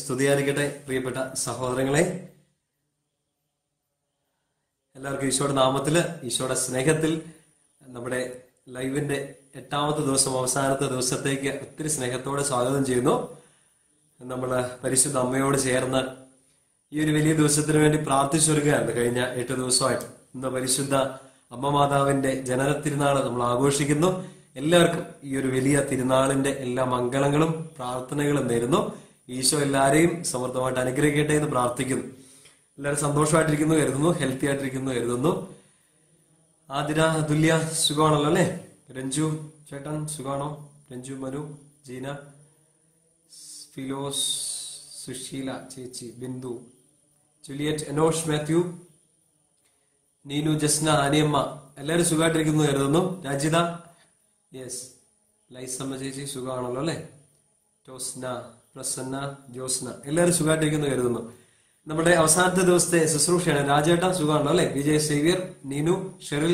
സ്തുതിയായിരിക്കട്ടെ പ്രിയപ്പെട്ട സഹോദരങ്ങളെ എല്ലാവർക്കും ഈശോയുടെ നാമത്തില് ഈശോയുടെ സ്നേഹത്തിൽ നമ്മുടെ ലൈവിന്റെ എട്ടാമത്തെ ദിവസം അവസാനത്തെ ദിവസത്തേക്ക് ഒത്തിരി സ്നേഹത്തോടെ സ്വാഗതം ചെയ്യുന്നു നമ്മൾ പരിശുദ്ധ അമ്മയോട് ചേർന്ന് ഈ ഒരു വലിയ ദിവസത്തിന് വേണ്ടി പ്രാർത്ഥിച്ചൊരുക്കുകയാണ് കഴിഞ്ഞ എട്ട് ദിവസമായിട്ട് ഇന്ന് പരിശുദ്ധ അമ്മ മാതാവിന്റെ ജനന തിരുനാള് നമ്മൾ ആഘോഷിക്കുന്നു എല്ലാവർക്കും ഈ ഒരു വലിയ തിരുനാളിന്റെ എല്ലാ മംഗളങ്ങളും പ്രാർത്ഥനകളും നേരുന്നു ഈശോ എല്ലാരെയും സമൃദ്ധമായിട്ട് അനുഗ്രഹിക്കട്ടെ എന്ന് പ്രാർത്ഥിക്കുന്നു എല്ലാവരും സന്തോഷമായിട്ടിരിക്കുന്നു കരുതുന്നു ഹെൽത്തി ആയിട്ടിരിക്കുന്നു കരുതുന്നു ആതിര അതുല്യ സുഖമാണല്ലോ അല്ലേ രഞ്ജു ചേട്ടൻ സുഖമാണോ രഞ്ജു മനു ജീന ഫിലോസ് സുശീല ചേച്ചി ബിന്ദു ജുലിയറ്റ് എനോഷ് മാത്യു നീനു ജസ്ന അനിയമ്മ എല്ലാവരും സുഖമായിട്ടിരിക്കുന്നു കരുതുന്നു രാജിത യെസ് ലൈസമ്മ ചേച്ചി സുഖമാണല്ലോ അല്ലേ ടോസ്ന പ്രസന്ന ജോസ്ന എല്ലാവരും സുഖമായിട്ടിരിക്കുന്നു കരുതുന്നു നമ്മുടെ അവസാനത്തെ ദിവസത്തെ ശുശ്രൂഷയാണ് രാജേട്ട സുഖമാണല്ലോ അല്ലെ Vijay Xavier Neenu Sheryl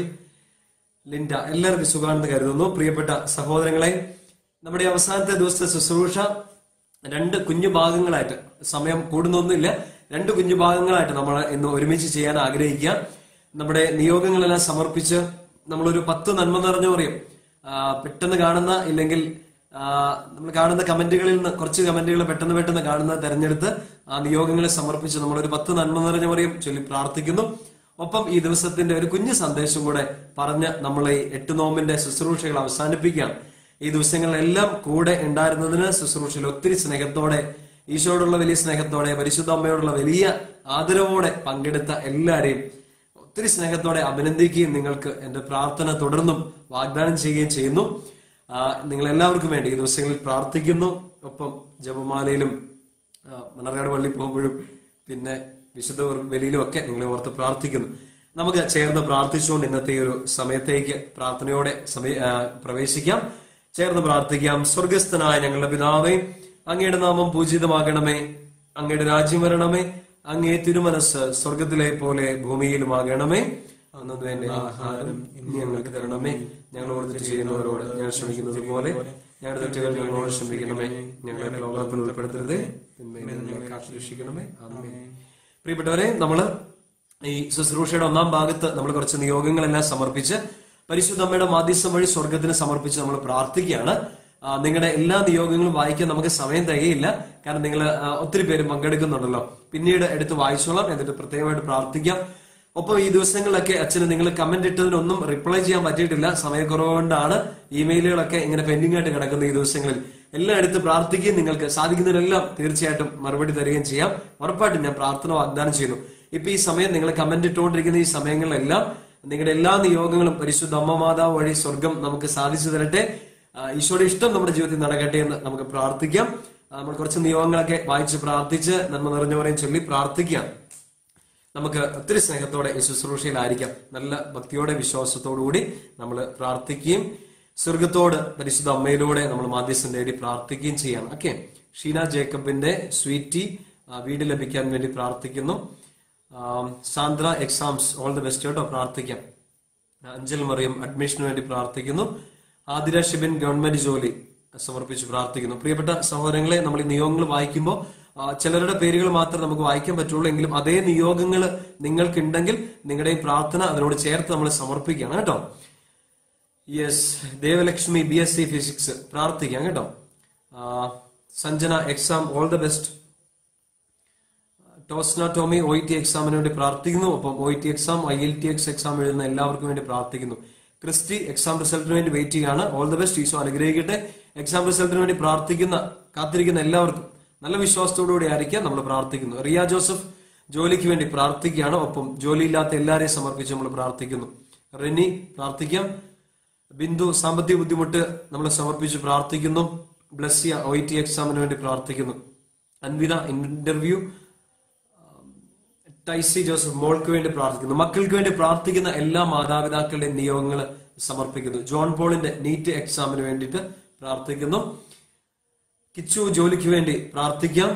Linda എല്ലാവർക്കും സുഖമാണെന്ന് കരുതുന്നു പ്രിയപ്പെട്ട സഹോദരങ്ങളെ നമ്മുടെ അവസാനത്തെ ദിവസത്തെ ശുശ്രൂഷ രണ്ട് കുഞ്ഞു ഭാഗങ്ങളായിട്ട് സമയം കൂടുന്നൊന്നുമില്ല രണ്ട് കുഞ്ഞു ഭാഗങ്ങളായിട്ട് നമ്മൾ ഇന്ന് ഒരുമിച്ച് ചെയ്യാൻ ആഗ്രഹിക്കുക നമ്മുടെ നിയോഗങ്ങളെല്ലാം സമർപ്പിച്ച് നമ്മളൊരു പത്ത് നന്മ നിറഞ്ഞു പറയും ആ, പെട്ടെന്ന് കാണുന്ന ഇല്ലെങ്കിൽ നമ്മൾ കാണുന്ന കമന്റുകളിൽ നിന്ന് കുറച്ച് കമന്റുകൾ പെട്ടെന്ന് പെട്ടെന്ന് കാണുന്ന തെരഞ്ഞെടുത്ത് ആ നിയോഗങ്ങളെ സമർപ്പിച്ച് നമ്മളൊരു പത്ത് നന്മ നിറഞ്ഞ പറയും ചൊല്ലി പ്രാർത്ഥിക്കുന്നു ഒപ്പം ഈ ദിവസത്തിന്റെ ഒരു കുഞ്ഞു സന്ദേശം കൂടെ പറഞ്ഞ് നമ്മൾ ഈ എട്ട് നോമ്പിന്റെ ശുശ്രൂഷകൾ അവസാനിപ്പിക്കുകയാണ് ഈ ദിവസങ്ങളിലെല്ലാം കൂടെ ഉണ്ടായിരുന്നതിന് ശുശ്രൂഷയിൽ ഒത്തിരി സ്നേഹത്തോടെ ഈശോയോടുള്ള വലിയ സ്നേഹത്തോടെ പരിശുദ്ധ അമ്മയോടുള്ള വലിയ ആദരവോടെ പങ്കെടുത്ത എല്ലാവരെയും ഒത്തിരി സ്നേഹത്തോടെ അഭിനന്ദിക്കുകയും നിങ്ങൾക്ക് എന്റെ പ്രാർത്ഥന തുടർന്നും വാഗ്ദാനം ചെയ്യുകയും ചെയ്യുന്നു ആ, നിങ്ങൾ എല്ലാവർക്കും വേണ്ടി ഈ ദിവസങ്ങളിൽ പ്രാർത്ഥിക്കുന്നു ഒപ്പം ജപമാലയിലും ആ, മണ്ണാർക്കാട് പള്ളി പോകുമ്പോഴും പിന്നെ വിശുദ്ധ ബലിയിലും ഒക്കെ നിങ്ങളെ ഓർത്ത് പ്രാർത്ഥിക്കുന്നു നമുക്ക് ചേർന്ന് പ്രാർത്ഥിച്ചുകൊണ്ട് ഇന്നത്തെ ഈ ഒരു സമയത്തേക്ക് പ്രാർത്ഥനയോടെ സമയ ആ, പ്രവേശിക്കാം ചേർന്ന് പ്രാർത്ഥിക്കാം സ്വർഗസ്ഥനായ ഞങ്ങളുടെ പിതാവേ അങ്ങയുടെ നാമം പൂജിതമാകണമേ അങ്ങയുടെ രാജ്യം വരണമേ അങ്ങേ തിരുമനസ് സ്വർഗത്തിലെ പോലെ ഭൂമിയിലുമാകണമേ അന്നു വേണ്ട ആഹാരം ഇനി ഞങ്ങൾക്ക് തരണമേ ഞങ്ങളോട് തെറ്റ് ചെയ്യുന്നവരോട് ഞങ്ങൾ ശ്രമിക്കുന്നത് പോലെ ഞങ്ങളുടെ തെറ്റുകൾ ഞങ്ങളോട് ശ്രമിക്കണമേ ഞങ്ങളെ പ്രലോഭനത്തിൽ ഉൾപ്പെടുത്തരുതേ തിന്മയിൽ നിന്ന് ഞങ്ങളെ കാത്തുരക്ഷിക്കണമേ ആമേൻ പ്രിയപ്പെട്ടവരെ നമ്മള് ഈ ശുശ്രൂഷയുടെ ഒന്നാം ഭാഗത്ത് നമ്മൾ കുറച്ച് നിയോഗങ്ങളെല്ലാം സമർപ്പിച്ച് പരിശുദ്ധ അമ്മയുടെ മാധ്യസ്ഥം വഴി സ്വർഗത്തിന് സമർപ്പിച്ച് നമ്മൾ പ്രാർത്ഥിക്കുകയാണ് ആ, നിങ്ങളുടെ എല്ലാ നിയോഗങ്ങളും വായിക്കാൻ നമുക്ക് സമയം തികയില്ല കാരണം നിങ്ങൾ ഒത്തിരി പേര് പങ്കെടുക്കുന്നുണ്ടല്ലോ പിന്നീട് എടുത്ത് വായിച്ചോളാം എന്നിട്ട് പ്രത്യേകമായിട്ട് പ്രാർത്ഥിക്കാം ഒപ്പം ഈ ദിവസങ്ങളിലൊക്കെ അച്ഛന് നിങ്ങൾ കമന്റ് ഇട്ടതിനൊന്നും റിപ്ലൈ ചെയ്യാൻ പറ്റിയിട്ടില്ല സമയക്കുറവ് കൊണ്ടാണ് ഇമെയിലുകളൊക്കെ ഇങ്ങനെ പെൻഡിംഗ് ആയിട്ട് കിടക്കുന്ന ഈ ദിവസങ്ങളിൽ എല്ലാം എടുത്ത് പ്രാർത്ഥിക്കുകയും നിങ്ങൾക്ക് സാധിക്കുന്നതിനെല്ലാം തീർച്ചയായിട്ടും മറുപടി തരികയും ചെയ്യാം ഉറപ്പായിട്ടും ഞാൻ പ്രാർത്ഥന വാഗ്ദാനം ചെയ്യുന്നു ഇപ്പൊ ഈ സമയം നിങ്ങൾ കമന്റ് ഇട്ടുകൊണ്ടിരിക്കുന്ന ഈ സമയങ്ങളിലെല്ലാം നിങ്ങളുടെ എല്ലാ നിയോഗങ്ങളും പരിശുദ്ധ അമ്മ മാതാവ് വഴി സ്വർഗം നമുക്ക് സാധിച്ചു തരട്ടെ ആ, ഈശോയുടെ ഇഷ്ടം നമ്മുടെ ജീവിതത്തിൽ നടക്കട്ടെ എന്ന് നമുക്ക് പ്രാർത്ഥിക്കാം ആ, നമ്മൾ കുറച്ച് നിയോഗങ്ങളൊക്കെ വായിച്ച് പ്രാർത്ഥിച്ച് നന്മ നിറഞ്ഞവരെയും ചൊല്ലി പ്രാർത്ഥിക്കാം നമുക്ക് ഒത്തിരി സ്നേഹത്തോടെ ഈ ശുശ്രൂഷയിലായിരിക്കാം നല്ല ഭക്തിയോടെ വിശ്വാസത്തോടുകൂടി നമ്മൾ പ്രാർത്ഥിക്കുകയും സ്വർഗത്തോട് പരിശുദ്ധ അമ്മയിലൂടെ നമ്മൾ മാധ്യസ്ഥം തേടി പ്രാർത്ഥിക്കുകയും ചെയ്യാം ഓക്കെ ഷീന ജേക്കബിന്റെ സ്വീറ്റി ആ, വീട് ലഭിക്കാൻ വേണ്ടി പ്രാർത്ഥിക്കുന്നു ആം, Sandra exams all the best കേട്ടോ പ്രാർത്ഥിക്കാം അഞ്ചൽ മറിയം അഡ്മിഷന് വേണ്ടി പ്രാർത്ഥിക്കുന്നു ആതിര ഷിബിൻ ഗവൺമെന്റ് ജോലി സമർപ്പിച്ച് പ്രാർത്ഥിക്കുന്നു പ്രിയപ്പെട്ട സഹോദരങ്ങളെ നമ്മൾ ഈ നിയോഗങ്ങൾ വായിക്കുമ്പോൾ ആ, ചിലരുടെ പേരുകൾ മാത്രം നമുക്ക് വായിക്കാൻ പറ്റുള്ളൂ എങ്കിലും അതേ നിയോഗങ്ങൾ നിങ്ങൾക്കുണ്ടെങ്കിൽ നിങ്ങളുടെയും പ്രാർത്ഥന അതിനോട് ചേർത്ത് നമ്മൾ സമർപ്പിക്കുകയാണ് കേട്ടോ yes Devalakshmi B S C physics പ്രാർത്ഥിക്കാം കേട്ടോ ആ, Sanjana exam all the best Tosna Tomy O T എക്സാമിന് വേണ്ടി പ്രാർത്ഥിക്കുന്നു ഒപ്പം O T exam I L T X exam എഴുതുന്ന എല്ലാവർക്കും വേണ്ടി പ്രാർത്ഥിക്കുന്നു ക്രിസ്റ്റി എക്സാം റിസൾട്ടിന് വേണ്ടി വെയിറ്റ് ചെയ്യാണ് ഓൾ ദ ബെസ്റ്റ് ഈശോ അനുഗ്രഹിക്കട്ടെ എക്സാം റിസൾട്ടിന് വേണ്ടി പ്രാർത്ഥിക്കുന്ന കാത്തിരിക്കുന്ന എല്ലാവർക്കും നല്ല വിശ്വാസത്തോടുകൂടി ആയിരിക്കാം നമ്മൾ പ്രാർത്ഥിക്കുന്നു റിയ ജോസഫ് ജോലിക്ക് വേണ്ടി പ്രാർത്ഥിക്കുകയാണ് ഒപ്പം ജോലിയില്ലാത്ത എല്ലാവരെയും സമർപ്പിച്ച് നമ്മൾ പ്രാർത്ഥിക്കുന്നു റെനി പ്രാർത്ഥിക്കാം ബിന്ദു സാമ്പത്തിക ബുദ്ധിമുട്ട് നമ്മൾ സമർപ്പിച്ച് പ്രാർത്ഥിക്കുന്നു ബ്ലസ്സിയ ഒ ടി എക്സാമിന് വേണ്ടി പ്രാർത്ഥിക്കുന്നു അൻവിത ഇന്റർവ്യൂ ടൈസി ജോസഫ് മോൾക്ക് വേണ്ടി പ്രാർത്ഥിക്കുന്നു മക്കൾക്ക് വേണ്ടി പ്രാർത്ഥിക്കുന്ന എല്ലാ മാതാപിതാക്കളുടെയും നിയോഗങ്ങൾ സമർപ്പിക്കുന്നു ജോൺ പോളിന്റെ നീറ്റ് എക്സാമിന് വേണ്ടിയിട്ട് പ്രാർത്ഥിക്കുന്നു കിച്ചു ജോലിക്ക് വേണ്ടി പ്രാർത്ഥിക്കാം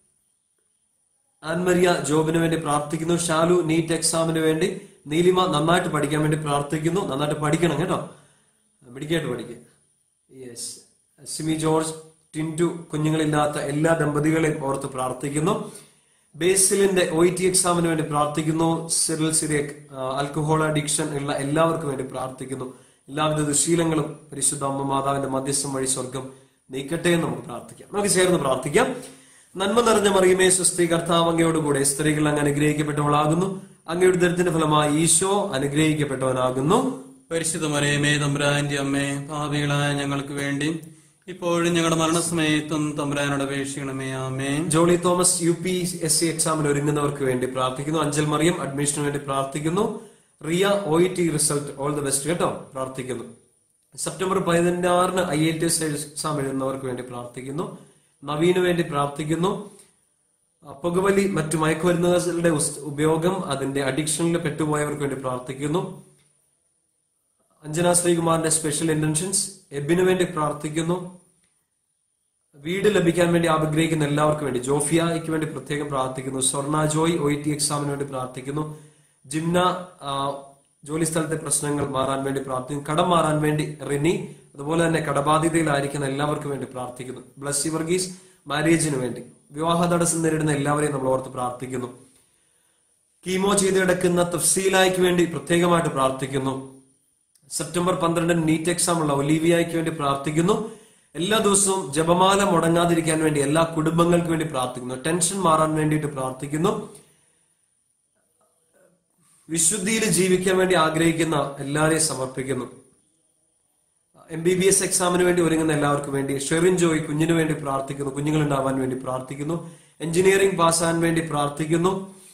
ആൻമരിയ ജോബിന് വേണ്ടി പ്രാർത്ഥിക്കുന്നു ഷാലു നീറ്റ് എക്സാമിന് വേണ്ടി നീലിമ നന്നായിട്ട് പഠിക്കാൻ വേണ്ടി പ്രാർത്ഥിക്കുന്നു നന്നായിട്ട് പഠിക്കണം കേട്ടോ മിടിക്കായിട്ട് പഠിക്കുക യെസ് സിമി ജോർജ് ടിൻറ്റു കുഞ്ഞുങ്ങളില്ലാത്ത എല്ലാ ദമ്പതികളെയും ഓർത്ത് പ്രാർത്ഥിക്കുന്നു ബേസിലിന്റെ ഒ ടി എക്സാമിന് വേണ്ടി പ്രാർത്ഥിക്കുന്നു സിറിൽ സിറിയക് ആൽക്കഹോൾ അഡിക്ഷൻ ഉള്ള എല്ലാവർക്കും വേണ്ടി പ്രാർത്ഥിക്കുന്നു എല്ലാവിധ ദുശീലങ്ങളും പരിശുദ്ധ അമ്മ മാതാവിന്റെ മധ്യസ്ഥം വഴി സ്വർഗം നീക്കട്ടെ എന്ന് നമുക്ക് പ്രാർത്ഥിക്കാം നമുക്ക് ചേർന്ന് പ്രാർത്ഥിക്കാം നന്മ നിറഞ്ഞ മറിയമേ സ്വസ്തി കർത്താവ് അങ്ങയോടുകൂടെ സ്ത്രീകൾ അങ്ങ് അനുഗ്രഹിക്കപ്പെട്ടവളാകുന്നു അങ്ങയുടെ ദരിദ്രത്തിന്റെ ഫലമായി ഈശോ അനുഗ്രഹിക്കപ്പെട്ടവനാകുന്നു പരിശുദ്ധ മറിയമേ തമ്പുരാന്റെ അമ്മേ പാപികളായ ഞങ്ങൾക്ക് വേണ്ടി ഇപ്പോഴും ഞങ്ങളുടെ മരണസമയത്തും തമ്പുരാനോട് അപേക്ഷിക്കണമേ ആമേ Jolly Thomas U P S C എക്സാമിന് ഒരുങ്ങുന്നവർക്ക് വേണ്ടി പ്രാർത്ഥിക്കുന്നു അഞ്ചൽ മറിയം അഡ്മിഷന് വേണ്ടി പ്രാർത്ഥിക്കുന്നു Riya O T result all the best കേട്ടോ പ്രാർത്ഥിക്കുന്നു സെപ്റ്റംബർ പതിനാറിന് I I T S exam എഴുതുന്നവർക്ക് വേണ്ടി പ്രാർത്ഥിക്കുന്നു നവീന് വേണ്ടി പ്രാർത്ഥിക്കുന്നു ആ, പുകവലി മറ്റു മയക്കുമരുന്നുകളുടെ ഉസ്- ഉപയോഗം അതിന്റെ അഡിക്ഷനിൽ പെട്ടുപോയവർക്ക് വേണ്ടി പ്രാർത്ഥിക്കുന്നു അഞ്ജന ശ്രീകുമാറിന്റെ സ്പെഷ്യൽ ഇന്റൻഷൻസ് എബിന് വേണ്ടി പ്രാർത്ഥിക്കുന്നു വീട് ലഭിക്കാൻ വേണ്ടി ആഗ്രഹിക്കുന്ന എല്ലാവർക്കും വേണ്ടി ജോഫിയയ്ക്ക് വേണ്ടി പ്രത്യേകം പ്രാർത്ഥിക്കുന്നു സ്വർണ ജോയ് ഒ ടി എക്സാമിന് വേണ്ടി പ്രാർത്ഥിക്കുന്നു ജിംന ആ, ജോലി സ്ഥലത്തെ പ്രശ്നങ്ങൾ മാറാൻ വേണ്ടി പ്രാർത്ഥിക്കുന്നു കടം മാറാൻ വേണ്ടി റിനി അതുപോലെ തന്നെ കടബാധിതയിലായിരിക്കുന്ന എല്ലാവർക്കും വേണ്ടി പ്രാർത്ഥിക്കുന്നു ബ്ലസ്സി വർഗീസ് മാരേജിന് വേണ്ടി വിവാഹ തടസ്സം നേരിടുന്ന എല്ലാവരെയും നമ്മൾ ഓർത്ത് പ്രാർത്ഥിക്കുന്നു കീമോ ചെയ്ത് കിടക്കുന്ന തഫ്സീലായ്ക്ക് വേണ്ടി പ്രത്യേകമായിട്ട് പ്രാർത്ഥിക്കുന്നു സെപ്റ്റംബർ പന്ത്രണ്ടിന് നീറ്റ് എക്സാം ഉള്ള ഒലീവിയയ്ക്ക് വേണ്ടി പ്രാർത്ഥിക്കുന്നു എല്ലാ ദിവസവും ജപമാല മുടങ്ങാതിരിക്കാൻ വേണ്ടി എല്ലാ കുടുംബങ്ങൾക്ക് വേണ്ടി പ്രാർത്ഥിക്കുന്നു ടെൻഷൻ മാറാൻ വേണ്ടിയിട്ട് പ്രാർത്ഥിക്കുന്നു വിശുദ്ധിയിൽ ജീവിക്കാൻ വേണ്ടി ആഗ്രഹിക്കുന്ന എല്ലാവരെയും സമർപ്പിക്കുന്നു എം ബി ബി എസ് എക്സാമിന് വേണ്ടി ഒരുങ്ങുന്ന എല്ലാവർക്കും വേണ്ടി ഷെറിൻ ജോയ് കുഞ്ഞിന് വേണ്ടി പ്രാർത്ഥിക്കുന്നു കുഞ്ഞുങ്ങൾ ഉണ്ടാവാൻ വേണ്ടി പ്രാർത്ഥിക്കുന്നു എഞ്ചിനീയറിംഗ് പാസ്സാൻ വേണ്ടി പ്രാർത്ഥിക്കുന്നു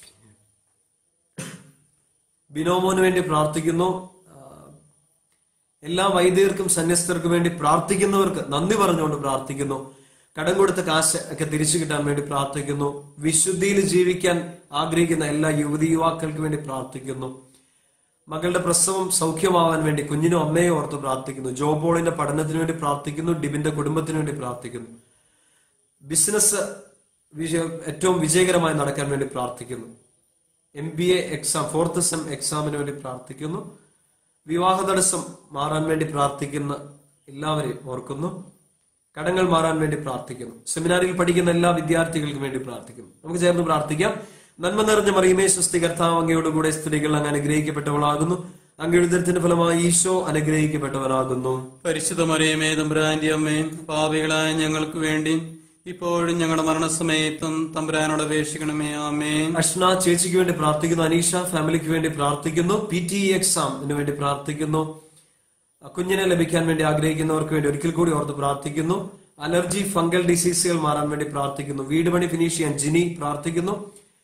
ബിനോമോന് വേണ്ടി പ്രാർത്ഥിക്കുന്നു ആ, എല്ലാ വൈദ്യർക്കും സന്യസ്തർക്കും വേണ്ടി പ്രാർത്ഥിക്കുന്നവർക്ക് നന്ദി പറഞ്ഞുകൊണ്ട് പ്രാർത്ഥിക്കുന്നു കടം കൊടുത്ത കാശ് ഒക്കെ തിരിച്ചു കിട്ടാൻ വേണ്ടി പ്രാർത്ഥിക്കുന്നു വിശുദ്ധിയിൽ ജീവിക്കാൻ ആഗ്രഹിക്കുന്ന എല്ലാ യുവതി യുവാക്കൾക്ക് വേണ്ടി പ്രാർത്ഥിക്കുന്നു മകളുടെ പ്രസവം സൗഖ്യമാവാൻ വേണ്ടി കുഞ്ഞിനും അമ്മയെ ഓർത്ത് പ്രാർത്ഥിക്കുന്നു ജോബോളിന്റെ പഠനത്തിന് വേണ്ടി പ്രാർത്ഥിക്കുന്നു ഡിബിന്റെ കുടുംബത്തിന് വേണ്ടി പ്രാർത്ഥിക്കുന്നു ബിസിനസ് വിജയ ഏറ്റവും വിജയകരമായി നടക്കാൻ വേണ്ടി പ്രാർത്ഥിക്കുന്നു M B A exam fourth sem എക്സാമിന് വേണ്ടി പ്രാർത്ഥിക്കുന്നു വിവാഹ തടസ്സം മാറാൻ വേണ്ടി പ്രാർത്ഥിക്കുന്ന എല്ലാവരെയും ഓർക്കുന്നു കടങ്ങൾ മാറാൻ വേണ്ടി പ്രാർത്ഥിക്കുന്നു സെമിനാറിൽ പഠിക്കുന്ന എല്ലാ വിദ്യാർത്ഥികൾക്കും വേണ്ടി പ്രാർത്ഥിക്കുന്നു നമുക്ക് ചേർന്ന് പ്രാർത്ഥിക്കാം നന്മ നിറഞ്ഞ മറിയമേ സ്വസ്തി കർത്താവ് അങ്ങയോടുകൂടെ സ്ത്രീകൾ അങ്ങ് അനുഗ്രഹിക്കപ്പെട്ടവളാകുന്നു അങ്ങയുടെ ഉദരത്തിന്റെ ഫലമായി ഈശോ അനുഗ്രഹിക്കപ്പെട്ടവനാകുന്നു പരിശുദ്ധ മറിയമേ തമ്പുരാന്റെ അമ്മേ പാപികളായ ഞങ്ങൾക്ക് വേണ്ടി ഇപ്പോഴും ഞങ്ങളുടെ മരണസമയത്തും തമ്പുരാനോട് അപേക്ഷിക്കണമേ ആമേ അഷ്ന ചേച്ചിക്ക് വേണ്ടി പ്രാർത്ഥിക്കുന്നു അനീഷ ഫാമിലിക്ക് വേണ്ടി പ്രാർത്ഥിക്കുന്നു പി ടി എക്സാമിന് വേണ്ടി പ്രാർത്ഥിക്കുന്നു കുഞ്ഞിനെ ലഭിക്കാൻ വേണ്ടി ആഗ്രഹിക്കുന്നവർക്ക് വേണ്ടി ഒരിക്കൽ കൂടി ഓർത്ത് പ്രാർത്ഥിക്കുന്നു അലർജി ഫംഗൽ ഡിസീസുകൾ മാറാൻ വേണ്ടി പ്രാർത്ഥിക്കുന്നു വീട് പണി ഫിനിഷ് ചെയ്യാൻ ജിനി പ്രാർത്ഥിക്കുന്നു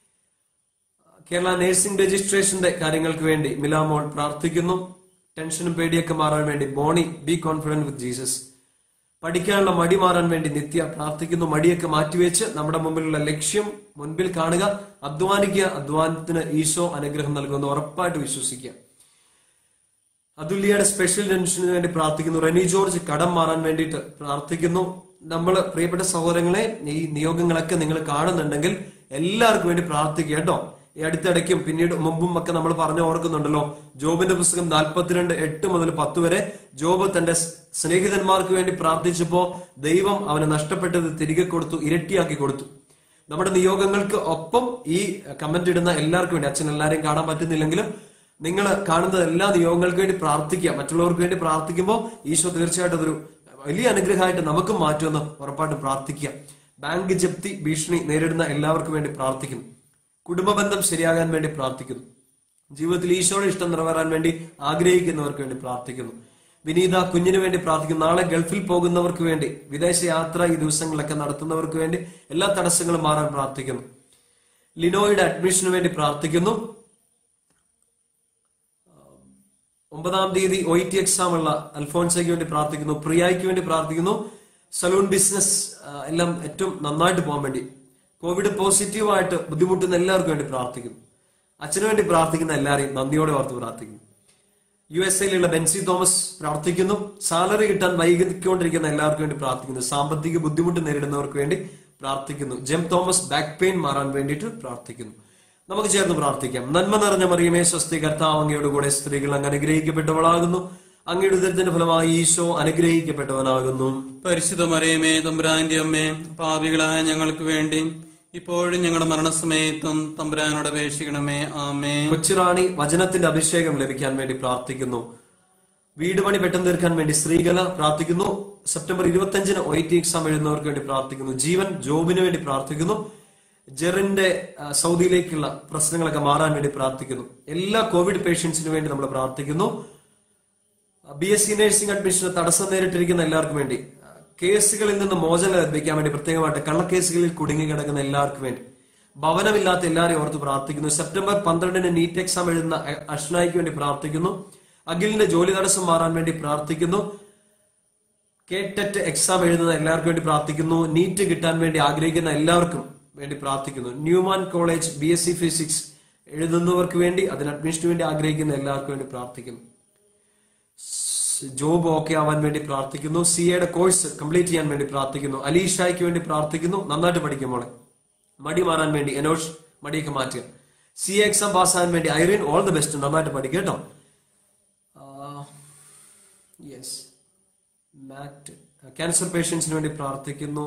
കേരള നഴ്സിംഗ് രജിസ്ട്രേഷന്റെ കാര്യങ്ങൾക്ക് വേണ്ടി മിലാമോൾ പ്രാർത്ഥിക്കുന്നു ടെൻഷനും പേടിയൊക്കെ മാറാൻ വേണ്ടി ബോണി ബി കോൺഫിഡന്റ് വിത്ത് ജീസസ് പഠിക്കാനുള്ള മടി മാറാൻ വേണ്ടി നിത്യ പ്രാർത്ഥിക്കുന്നു മടിയൊക്കെ മാറ്റിവെച്ച് നമ്മുടെ മുമ്പിലുള്ള ലക്ഷ്യം മുൻപിൽ കാണുക അധ്വാനിക്കുക അധ്വാനത്തിന് ഈശോ അനുഗ്രഹം നൽകുമെന്ന് ഉറപ്പായിട്ട് വിശ്വസിക്കുക അതുല്യയുടെ സ്പെഷ്യൽ ടെൻഷന് വേണ്ടി പ്രാർത്ഥിക്കുന്നു റെനി ജോർജ് കടം മാറാൻ വേണ്ടിയിട്ട് പ്രാർത്ഥിക്കുന്നു നമ്മൾ പ്രിയപ്പെട്ട സഹോദരങ്ങളെ ഈ നിയോഗങ്ങളൊക്കെ നിങ്ങൾ കാണുന്നുണ്ടെങ്കിൽ എല്ലാവർക്കും വേണ്ടി പ്രാർത്ഥിക്കുക കേട്ടോ ഈ അടുത്തിടയ്ക്കും പിന്നീട് മുമ്പും ഒക്കെ നമ്മൾ പറഞ്ഞു ഓർക്കുന്നുണ്ടല്ലോ ജോബിന്റെ പുസ്തകം നാൽപ്പത്തിരണ്ട് എട്ട് മുതൽ പത്ത് വരെ ജോബ് തന്റെ സ് സ്നേഹിതന്മാർക്ക് വേണ്ടി പ്രാർത്ഥിച്ചപ്പോ ദൈവം അവന് നഷ്ടപ്പെട്ടത് തിരികെ കൊടുത്തു ഇരട്ടിയാക്കി കൊടുത്തു നമ്മുടെ നിയോഗങ്ങൾക്ക് ഒപ്പം ഈ കമന്റ് ഇടുന്ന എല്ലാവർക്കും വേണ്ടി അച്ഛൻ എല്ലാവരെയും കാണാൻ പറ്റുന്നില്ലെങ്കിലും നിങ്ങൾ കാണുന്ന എല്ലാ നിയോഗങ്ങൾക്ക് വേണ്ടി പ്രാർത്ഥിക്കുക മറ്റുള്ളവർക്ക് വേണ്ടി പ്രാർത്ഥിക്കുമ്പോൾ ഈശോ തീർച്ചയായിട്ടും അതൊരു വലിയ അനുഗ്രഹമായിട്ട് നമുക്കും മാറ്റുമെന്ന് ഉറപ്പായിട്ടും പ്രാർത്ഥിക്കുക ബാങ്ക് ജപ്തി ഭീഷണി നേരിടുന്ന എല്ലാവർക്കും വേണ്ടി പ്രാർത്ഥിക്കുന്നു കുടുംബ ബന്ധം ശരിയാകാൻ വേണ്ടി പ്രാർത്ഥിക്കുന്നു ജീവിതത്തിൽ ഈശോയുടെ ഇഷ്ടം നിറവേറാൻ വേണ്ടി ആഗ്രഹിക്കുന്നവർക്ക് വേണ്ടി പ്രാർത്ഥിക്കുന്നു വിനീത കുഞ്ഞിന് വേണ്ടി പ്രാർത്ഥിക്കുന്നു നാളെ ഗൾഫിൽ പോകുന്നവർക്ക് വേണ്ടി വിദേശ യാത്ര ഈ ദിവസങ്ങളിലൊക്കെ നടത്തുന്നവർക്ക് വേണ്ടി എല്ലാ തടസ്സങ്ങളും മാറാൻ പ്രാർത്ഥിക്കുന്നു ലിനോയുടെ അഡ്മിഷന് വേണ്ടി പ്രാർത്ഥിക്കുന്നു ഒമ്പതാം തീയതി ഒ ടി എക്സാം ഉള്ള അൽഫോൺസയ്ക്ക് വേണ്ടി പ്രാർത്ഥിക്കുന്നു പ്രിയായ്ക്ക് വേണ്ടി പ്രാർത്ഥിക്കുന്നു സലൂൺ ബിസിനസ് ആ, എല്ലാം ഏറ്റവും നന്നായിട്ട് പോകാൻ വേണ്ടി കോവിഡ് പോസിറ്റീവായിട്ട് ബുദ്ധിമുട്ടുന്ന എല്ലാവർക്കും വേണ്ടി പ്രാർത്ഥിക്കുന്നു അച്ഛനു വേണ്ടി പ്രാർത്ഥിക്കുന്ന എല്ലാവരെയും നന്ദിയോടെ ഓർത്ത് പ്രാർത്ഥിക്കുന്നു യു എസ് എയിലുള്ള ബെൻസി തോമസ് പ്രാർത്ഥിക്കുന്നു സാലറി കിട്ടാൻ വൈകിക്കൊണ്ടിരിക്കുന്ന എല്ലാവർക്കും വേണ്ടി പ്രാർത്ഥിക്കുന്നു സാമ്പത്തിക ബുദ്ധിമുട്ട് നേരിടുന്നവർക്ക് വേണ്ടി പ്രാർത്ഥിക്കുന്നു ജെം തോമസ് ബാക്ക് പെയിൻ മാറാൻ വേണ്ടിയിട്ട് പ്രാർത്ഥിക്കുന്നു നമുക്ക് ചേർന്ന് പ്രാർത്ഥിക്കാം നന്മ നിറഞ്ഞ മറിയമേ സ്വസ്തി കർത്താവ് അങ്ങയുടെ കൂടെ സ്ത്രീകൾ അങ്ങ് അനുഗ്രഹിക്കപ്പെട്ടവളാകുന്നു അങ്ങയുടെ ഉദരത്തിന്റെ ഫലമായി ഈശോ അനുഗ്രഹിക്കപ്പെട്ടവനാകുന്നു പരിശുദ്ധ മറിയമേ തമ്പുരാന്റെ അമ്മേ പാപികളായ ഞങ്ങൾക്ക് വേണ്ടി ഇപ്പോഴും ഞങ്ങളുടെ മരണസമയത്തും തമ്പുരാനോട് അപേക്ഷിക്കണമേ ആമേ കൊച്ചുറാണി വചനത്തിന്റെ അഭിഷേകം ലഭിക്കാൻ വേണ്ടി പ്രാർത്ഥിക്കുന്നു വീട് പണി പെട്ടെന്ന് തീർക്കാൻ വേണ്ടി സ്ത്രീകള് പ്രാർത്ഥിക്കുന്നു സെപ്റ്റംബർ ഇരുപത്തിയഞ്ചിന് ഒ ടി എക്സാം എഴുതുന്നവർക്ക് വേണ്ടി പ്രാർത്ഥിക്കുന്നു ജീവൻ ജോബിന് വേണ്ടി പ്രാർത്ഥിക്കുന്നു ജെറിന്റെ ആ, സൗദിയിലേക്കുള്ള പ്രശ്നങ്ങളൊക്കെ മാറാൻ വേണ്ടി പ്രാർത്ഥിക്കുന്നു എല്ലാ കോവിഡ് പേഷ്യൻസിന് വേണ്ടി നമ്മൾ പ്രാർത്ഥിക്കുന്നു ബി എസ് സി നഴ്സിംഗ് അഡ്മിഷന് തടസ്സം നേരിട്ടിരിക്കുന്ന എല്ലാവർക്കും വേണ്ടി ആ, കേസുകളിൽ നിന്ന് മോചനം ലഭിക്കാൻ വേണ്ടി പ്രത്യേകമായിട്ട് കള്ളക്കേസുകളിൽ കുടുങ്ങി കിടക്കുന്ന എല്ലാവർക്കും വേണ്ടി ഭവനമില്ലാത്ത എല്ലാവരെയും ഓർത്ത് പ്രാർത്ഥിക്കുന്നു സെപ്റ്റംബർ പന്ത്രണ്ടിന് നീറ്റ് എക്സാം എഴുതുന്ന അ- അഷ്നായിക്ക് വേണ്ടി പ്രാർത്ഥിക്കുന്നു അഖിലിന്റെ ജോലി തടസ്സം മാറാൻ വേണ്ടി പ്രാർത്ഥിക്കുന്നു കേട്ടറ്റ് എക്സാം എഴുതുന്ന എല്ലാവർക്കും വേണ്ടി പ്രാർത്ഥിക്കുന്നു നീറ്റ് കിട്ടാൻ വേണ്ടി ആഗ്രഹിക്കുന്ന എല്ലാവർക്കും വേണ്ടി പ്രാർത്ഥിക്കുന്നു Newman college B S C physics എഴുതുന്നവർക്ക് വേണ്ടി അതിന് അഡ്മിഷന് വേണ്ടി ആഗ്രഹിക്കുന്ന എല്ലാവർക്കും വേണ്ടി പ്രാർത്ഥിക്കുന്നു ജോബ് ഓക്കെ ആവാൻ വേണ്ടി പ്രാർത്ഥിക്കുന്നു സി എയുടെ കോഴ്സ് കംപ്ലീറ്റ് ചെയ്യാൻ വേണ്ടി പ്രാർത്ഥിക്കുന്നു അലീഷായ്ക്ക് വേണ്ടി പ്രാർത്ഥിക്കുന്നു നന്നായിട്ട് പഠിക്കും മോളെ മടി മാറാൻ വേണ്ടി എനോഷ് മടിയൊക്കെ മാറ്റുക സി എ എക്സാം പാസ്സാകാൻ വേണ്ടി ഐറിൻ ഓൾ ദി ബെസ്റ്റ് നന്നായിട്ട് പഠിക്കുക കേട്ടോ യെസ് മാറ്റ് ക്യാൻസർ പേഷ്യൻസിന് വേണ്ടി പ്രാർത്ഥിക്കുന്നു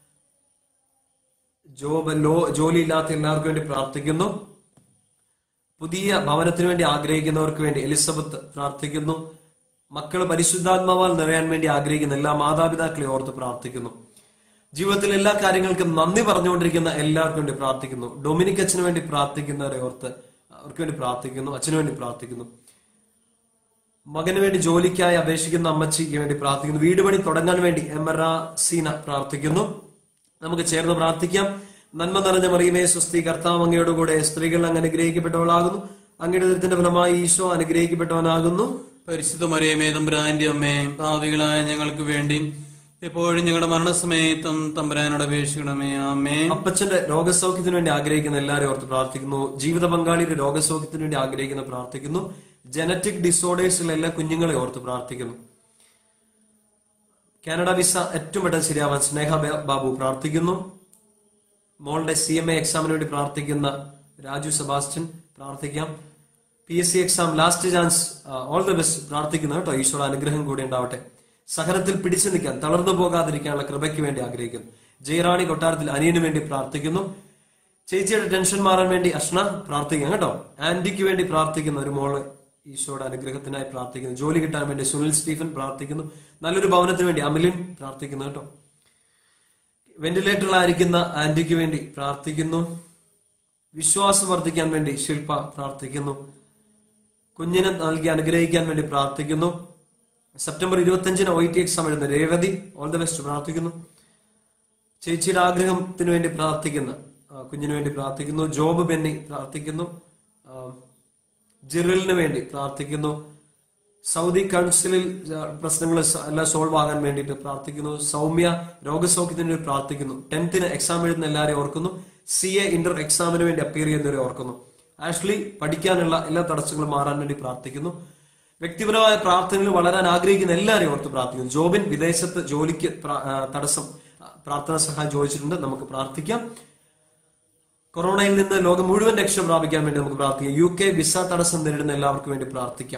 ജോബ് ലോ ജോലി ഇല്ലാത്ത എല്ലാവർക്കും വേണ്ടി പ്രാർത്ഥിക്കുന്നു പുതിയ ഭവനത്തിന് വേണ്ടി ആഗ്രഹിക്കുന്നവർക്ക് വേണ്ടി എലിസബത്ത് പ്രാർത്ഥിക്കുന്നു മക്കൾ പരിശുദ്ധാത്മാവാൽ നിറയാൻ വേണ്ടി ആഗ്രഹിക്കുന്ന എല്ലാ മാതാപിതാക്കളെ ഓർത്ത് പ്രാർത്ഥിക്കുന്നു ജീവിതത്തിൽ എല്ലാ കാര്യങ്ങൾക്കും നന്ദി പറഞ്ഞുകൊണ്ടിരിക്കുന്ന എല്ലാവർക്കും വേണ്ടി പ്രാർത്ഥിക്കുന്നു ഡൊമിനിക് അച്ഛന് വേണ്ടി പ്രാർത്ഥിക്കുന്നവരെ ഓർത്ത് അവർക്ക് വേണ്ടി പ്രാർത്ഥിക്കുന്നു അച്ഛന് വേണ്ടി പ്രാർത്ഥിക്കുന്നു മകന് വേണ്ടി ജോലിക്കായി അപേക്ഷിക്കുന്ന അമ്മച്ചിക്ക് വേണ്ടി പ്രാർത്ഥിക്കുന്നു വീട് പണി തുടങ്ങാൻ വേണ്ടി എമറ സീന പ്രാർത്ഥിക്കുന്നു നമുക്ക് ചേർന്ന് പ്രാർത്ഥിക്കാം നന്മ നിറഞ്ഞ മറിയമേ സ്വസ്തി കർത്താവ് അങ്ങയോട് കൂടെ സ്ത്രീകൾ അങ്ങ് അനുഗ്രഹിക്കപ്പെട്ടവളാകുന്നു അങ്ങയുടെ ദുരിതത്തിന്റെ ഫലമായി ഈശോ അനുഗ്രഹിക്കപ്പെട്ടവനാകുന്നു പരിശുദ്ധ മറിയമേ തമ്പുരാന്റെ അമ്മേ പാപികളായ ഞങ്ങൾക്ക് വേണ്ടി എപ്പോഴും ഞങ്ങളുടെ മരണസമയത്തും തമ്പുരാനോട് അപേക്ഷിക്കണമേ ആമേ അപ്പച്ചന്റെ രോഗസൗഖ്യത്തിന് വേണ്ടി ആഗ്രഹിക്കുന്ന എല്ലാവരെയും ഓർത്ത് പ്രാർത്ഥിക്കുന്നു ജീവിത പങ്കാളിയുടെ രോഗസൗഖ്യത്തിന് വേണ്ടി ആഗ്രഹിക്കുന്ന പ്രാർത്ഥിക്കുന്നു ജനറ്റിക് ഡിസോർഡേഴ്സിലെ എല്ലാ കുഞ്ഞുങ്ങളെ ഓർത്ത് പ്രാർത്ഥിക്കുന്നു കാനഡ വിസ ഏറ്റവും പെട്ടെന്ന് ശരിയാവാൻ സ്നേഹ ബ- ബാബു പ്രാർത്ഥിക്കുന്നു മോളുടെ സി എം എ എക്സാമിന് വേണ്ടി പ്രാർത്ഥിക്കുന്ന രാജു സെബാസ്റ്റ്യൻ പ്രാർത്ഥിക്കാം P S C exam last chance all the best പ്രാർത്ഥിക്കുന്നു കേട്ടോ ഈശ്വര അനുഗ്രഹം കൂടി ഉണ്ടാവട്ടെ സഹനത്തിൽ പിടിച്ചു നിൽക്കാൻ തളർന്നു പോകാതിരിക്കാനുള്ള കൃപയ്ക്ക് വേണ്ടി ആഗ്രഹിക്കുന്നു ജയറാണി കൊട്ടാരത്തിൽ അനിയന് വേണ്ടി പ്രാർത്ഥിക്കുന്നു ചേച്ചിയുടെ ടെൻഷൻ മാറാൻ വേണ്ടി അഷ്ണ പ്രാർത്ഥിക്കാം കേട്ടോ ആന്റിക്ക് വേണ്ടി പ്രാർത്ഥിക്കുന്ന ഒരു മോള് ഈശോയുടെ അനുഗ്രഹത്തിനായി പ്രാർത്ഥിക്കുന്നു ജോലി കിട്ടാൻ വേണ്ടി സുനിൽ സ്റ്റീഫൻ പ്രാർത്ഥിക്കുന്നു നല്ലൊരു ഭവനത്തിന് വേണ്ടി അമിലിൻ പ്രാർത്ഥിക്കുന്നു കേട്ടോ വെന്റിലേറ്ററിലായിരിക്കുന്ന ആന്റിക്ക് വേണ്ടി പ്രാർത്ഥിക്കുന്നു വിശ്വാസം വർദ്ധിക്കാൻ വേണ്ടി ശില്പ പ്രാർത്ഥിക്കുന്നു കുഞ്ഞിനെ നൽകി അനുഗ്രഹിക്കാൻ വേണ്ടി പ്രാർത്ഥിക്കുന്നു സെപ്റ്റംബർ ഇരുപത്തിയഞ്ചിന് ഒ ടി എക്സാം എഴുതുന്ന രേവതി ഓൾ ദ ബെസ്റ്റ് പ്രാർത്ഥിക്കുന്നു ചേച്ചിയുടെ ആഗ്രഹത്തിന് വേണ്ടി പ്രാർത്ഥിക്കുന്ന ആ, കുഞ്ഞിന് വേണ്ടി പ്രാർത്ഥിക്കുന്നു ജോബ് ബെന്നി പ്രാർത്ഥിക്കുന്നു ആ, ജിറിലിന് വേണ്ടി പ്രാർത്ഥിക്കുന്നു സൗദി കൗൺസിലിൽ പ്രശ്നങ്ങൾ എല്ലാം സോൾവ് ആകാൻ വേണ്ടിയിട്ട് പ്രാർത്ഥിക്കുന്നു സൗമ്യ രോഗസൗഖ്യത്തിന് വേണ്ടി പ്രാർത്ഥിക്കുന്നു ടെൻത്തിന് എക്സാം എഴുതുന്ന എല്ലാവരെയും ഓർക്കുന്നു സി എ ഇന്റർ എക്സാമിന് വേണ്ടി അപ്പിയർ ചെയ്യുന്നവരെ ഓർക്കുന്നു ആഷ്ലി പഠിക്കാനുള്ള എല്ലാ തടസ്സങ്ങളും മാറാൻ വേണ്ടി പ്രാർത്ഥിക്കുന്നു വ്യക്തിപരമായ പ്രാർത്ഥനയിൽ വളരാൻ ആഗ്രഹിക്കുന്ന എല്ലാവരെയും ഓർത്ത് പ്രാർത്ഥിക്കുന്നു ജോബിൻ വിദേശത്ത് ജോലിക്ക് പ്ര- ആ, തടസ്സം ആ, പ്രാർത്ഥനാ സഹായം ചോദിച്ചിട്ടുണ്ട് നമുക്ക് പ്രാർത്ഥിക്കാം കൊറോണയിൽ നിന്ന് ലോകം മുഴുവൻ രക്ഷ പ്രാപിക്കാൻ വേണ്ടി നമുക്ക് പ്രാർത്ഥിക്കാം യു കെ വിസ തടസ്സം നേരിടുന്ന എല്ലാവർക്കും വേണ്ടി പ്രാർത്ഥിക്കാം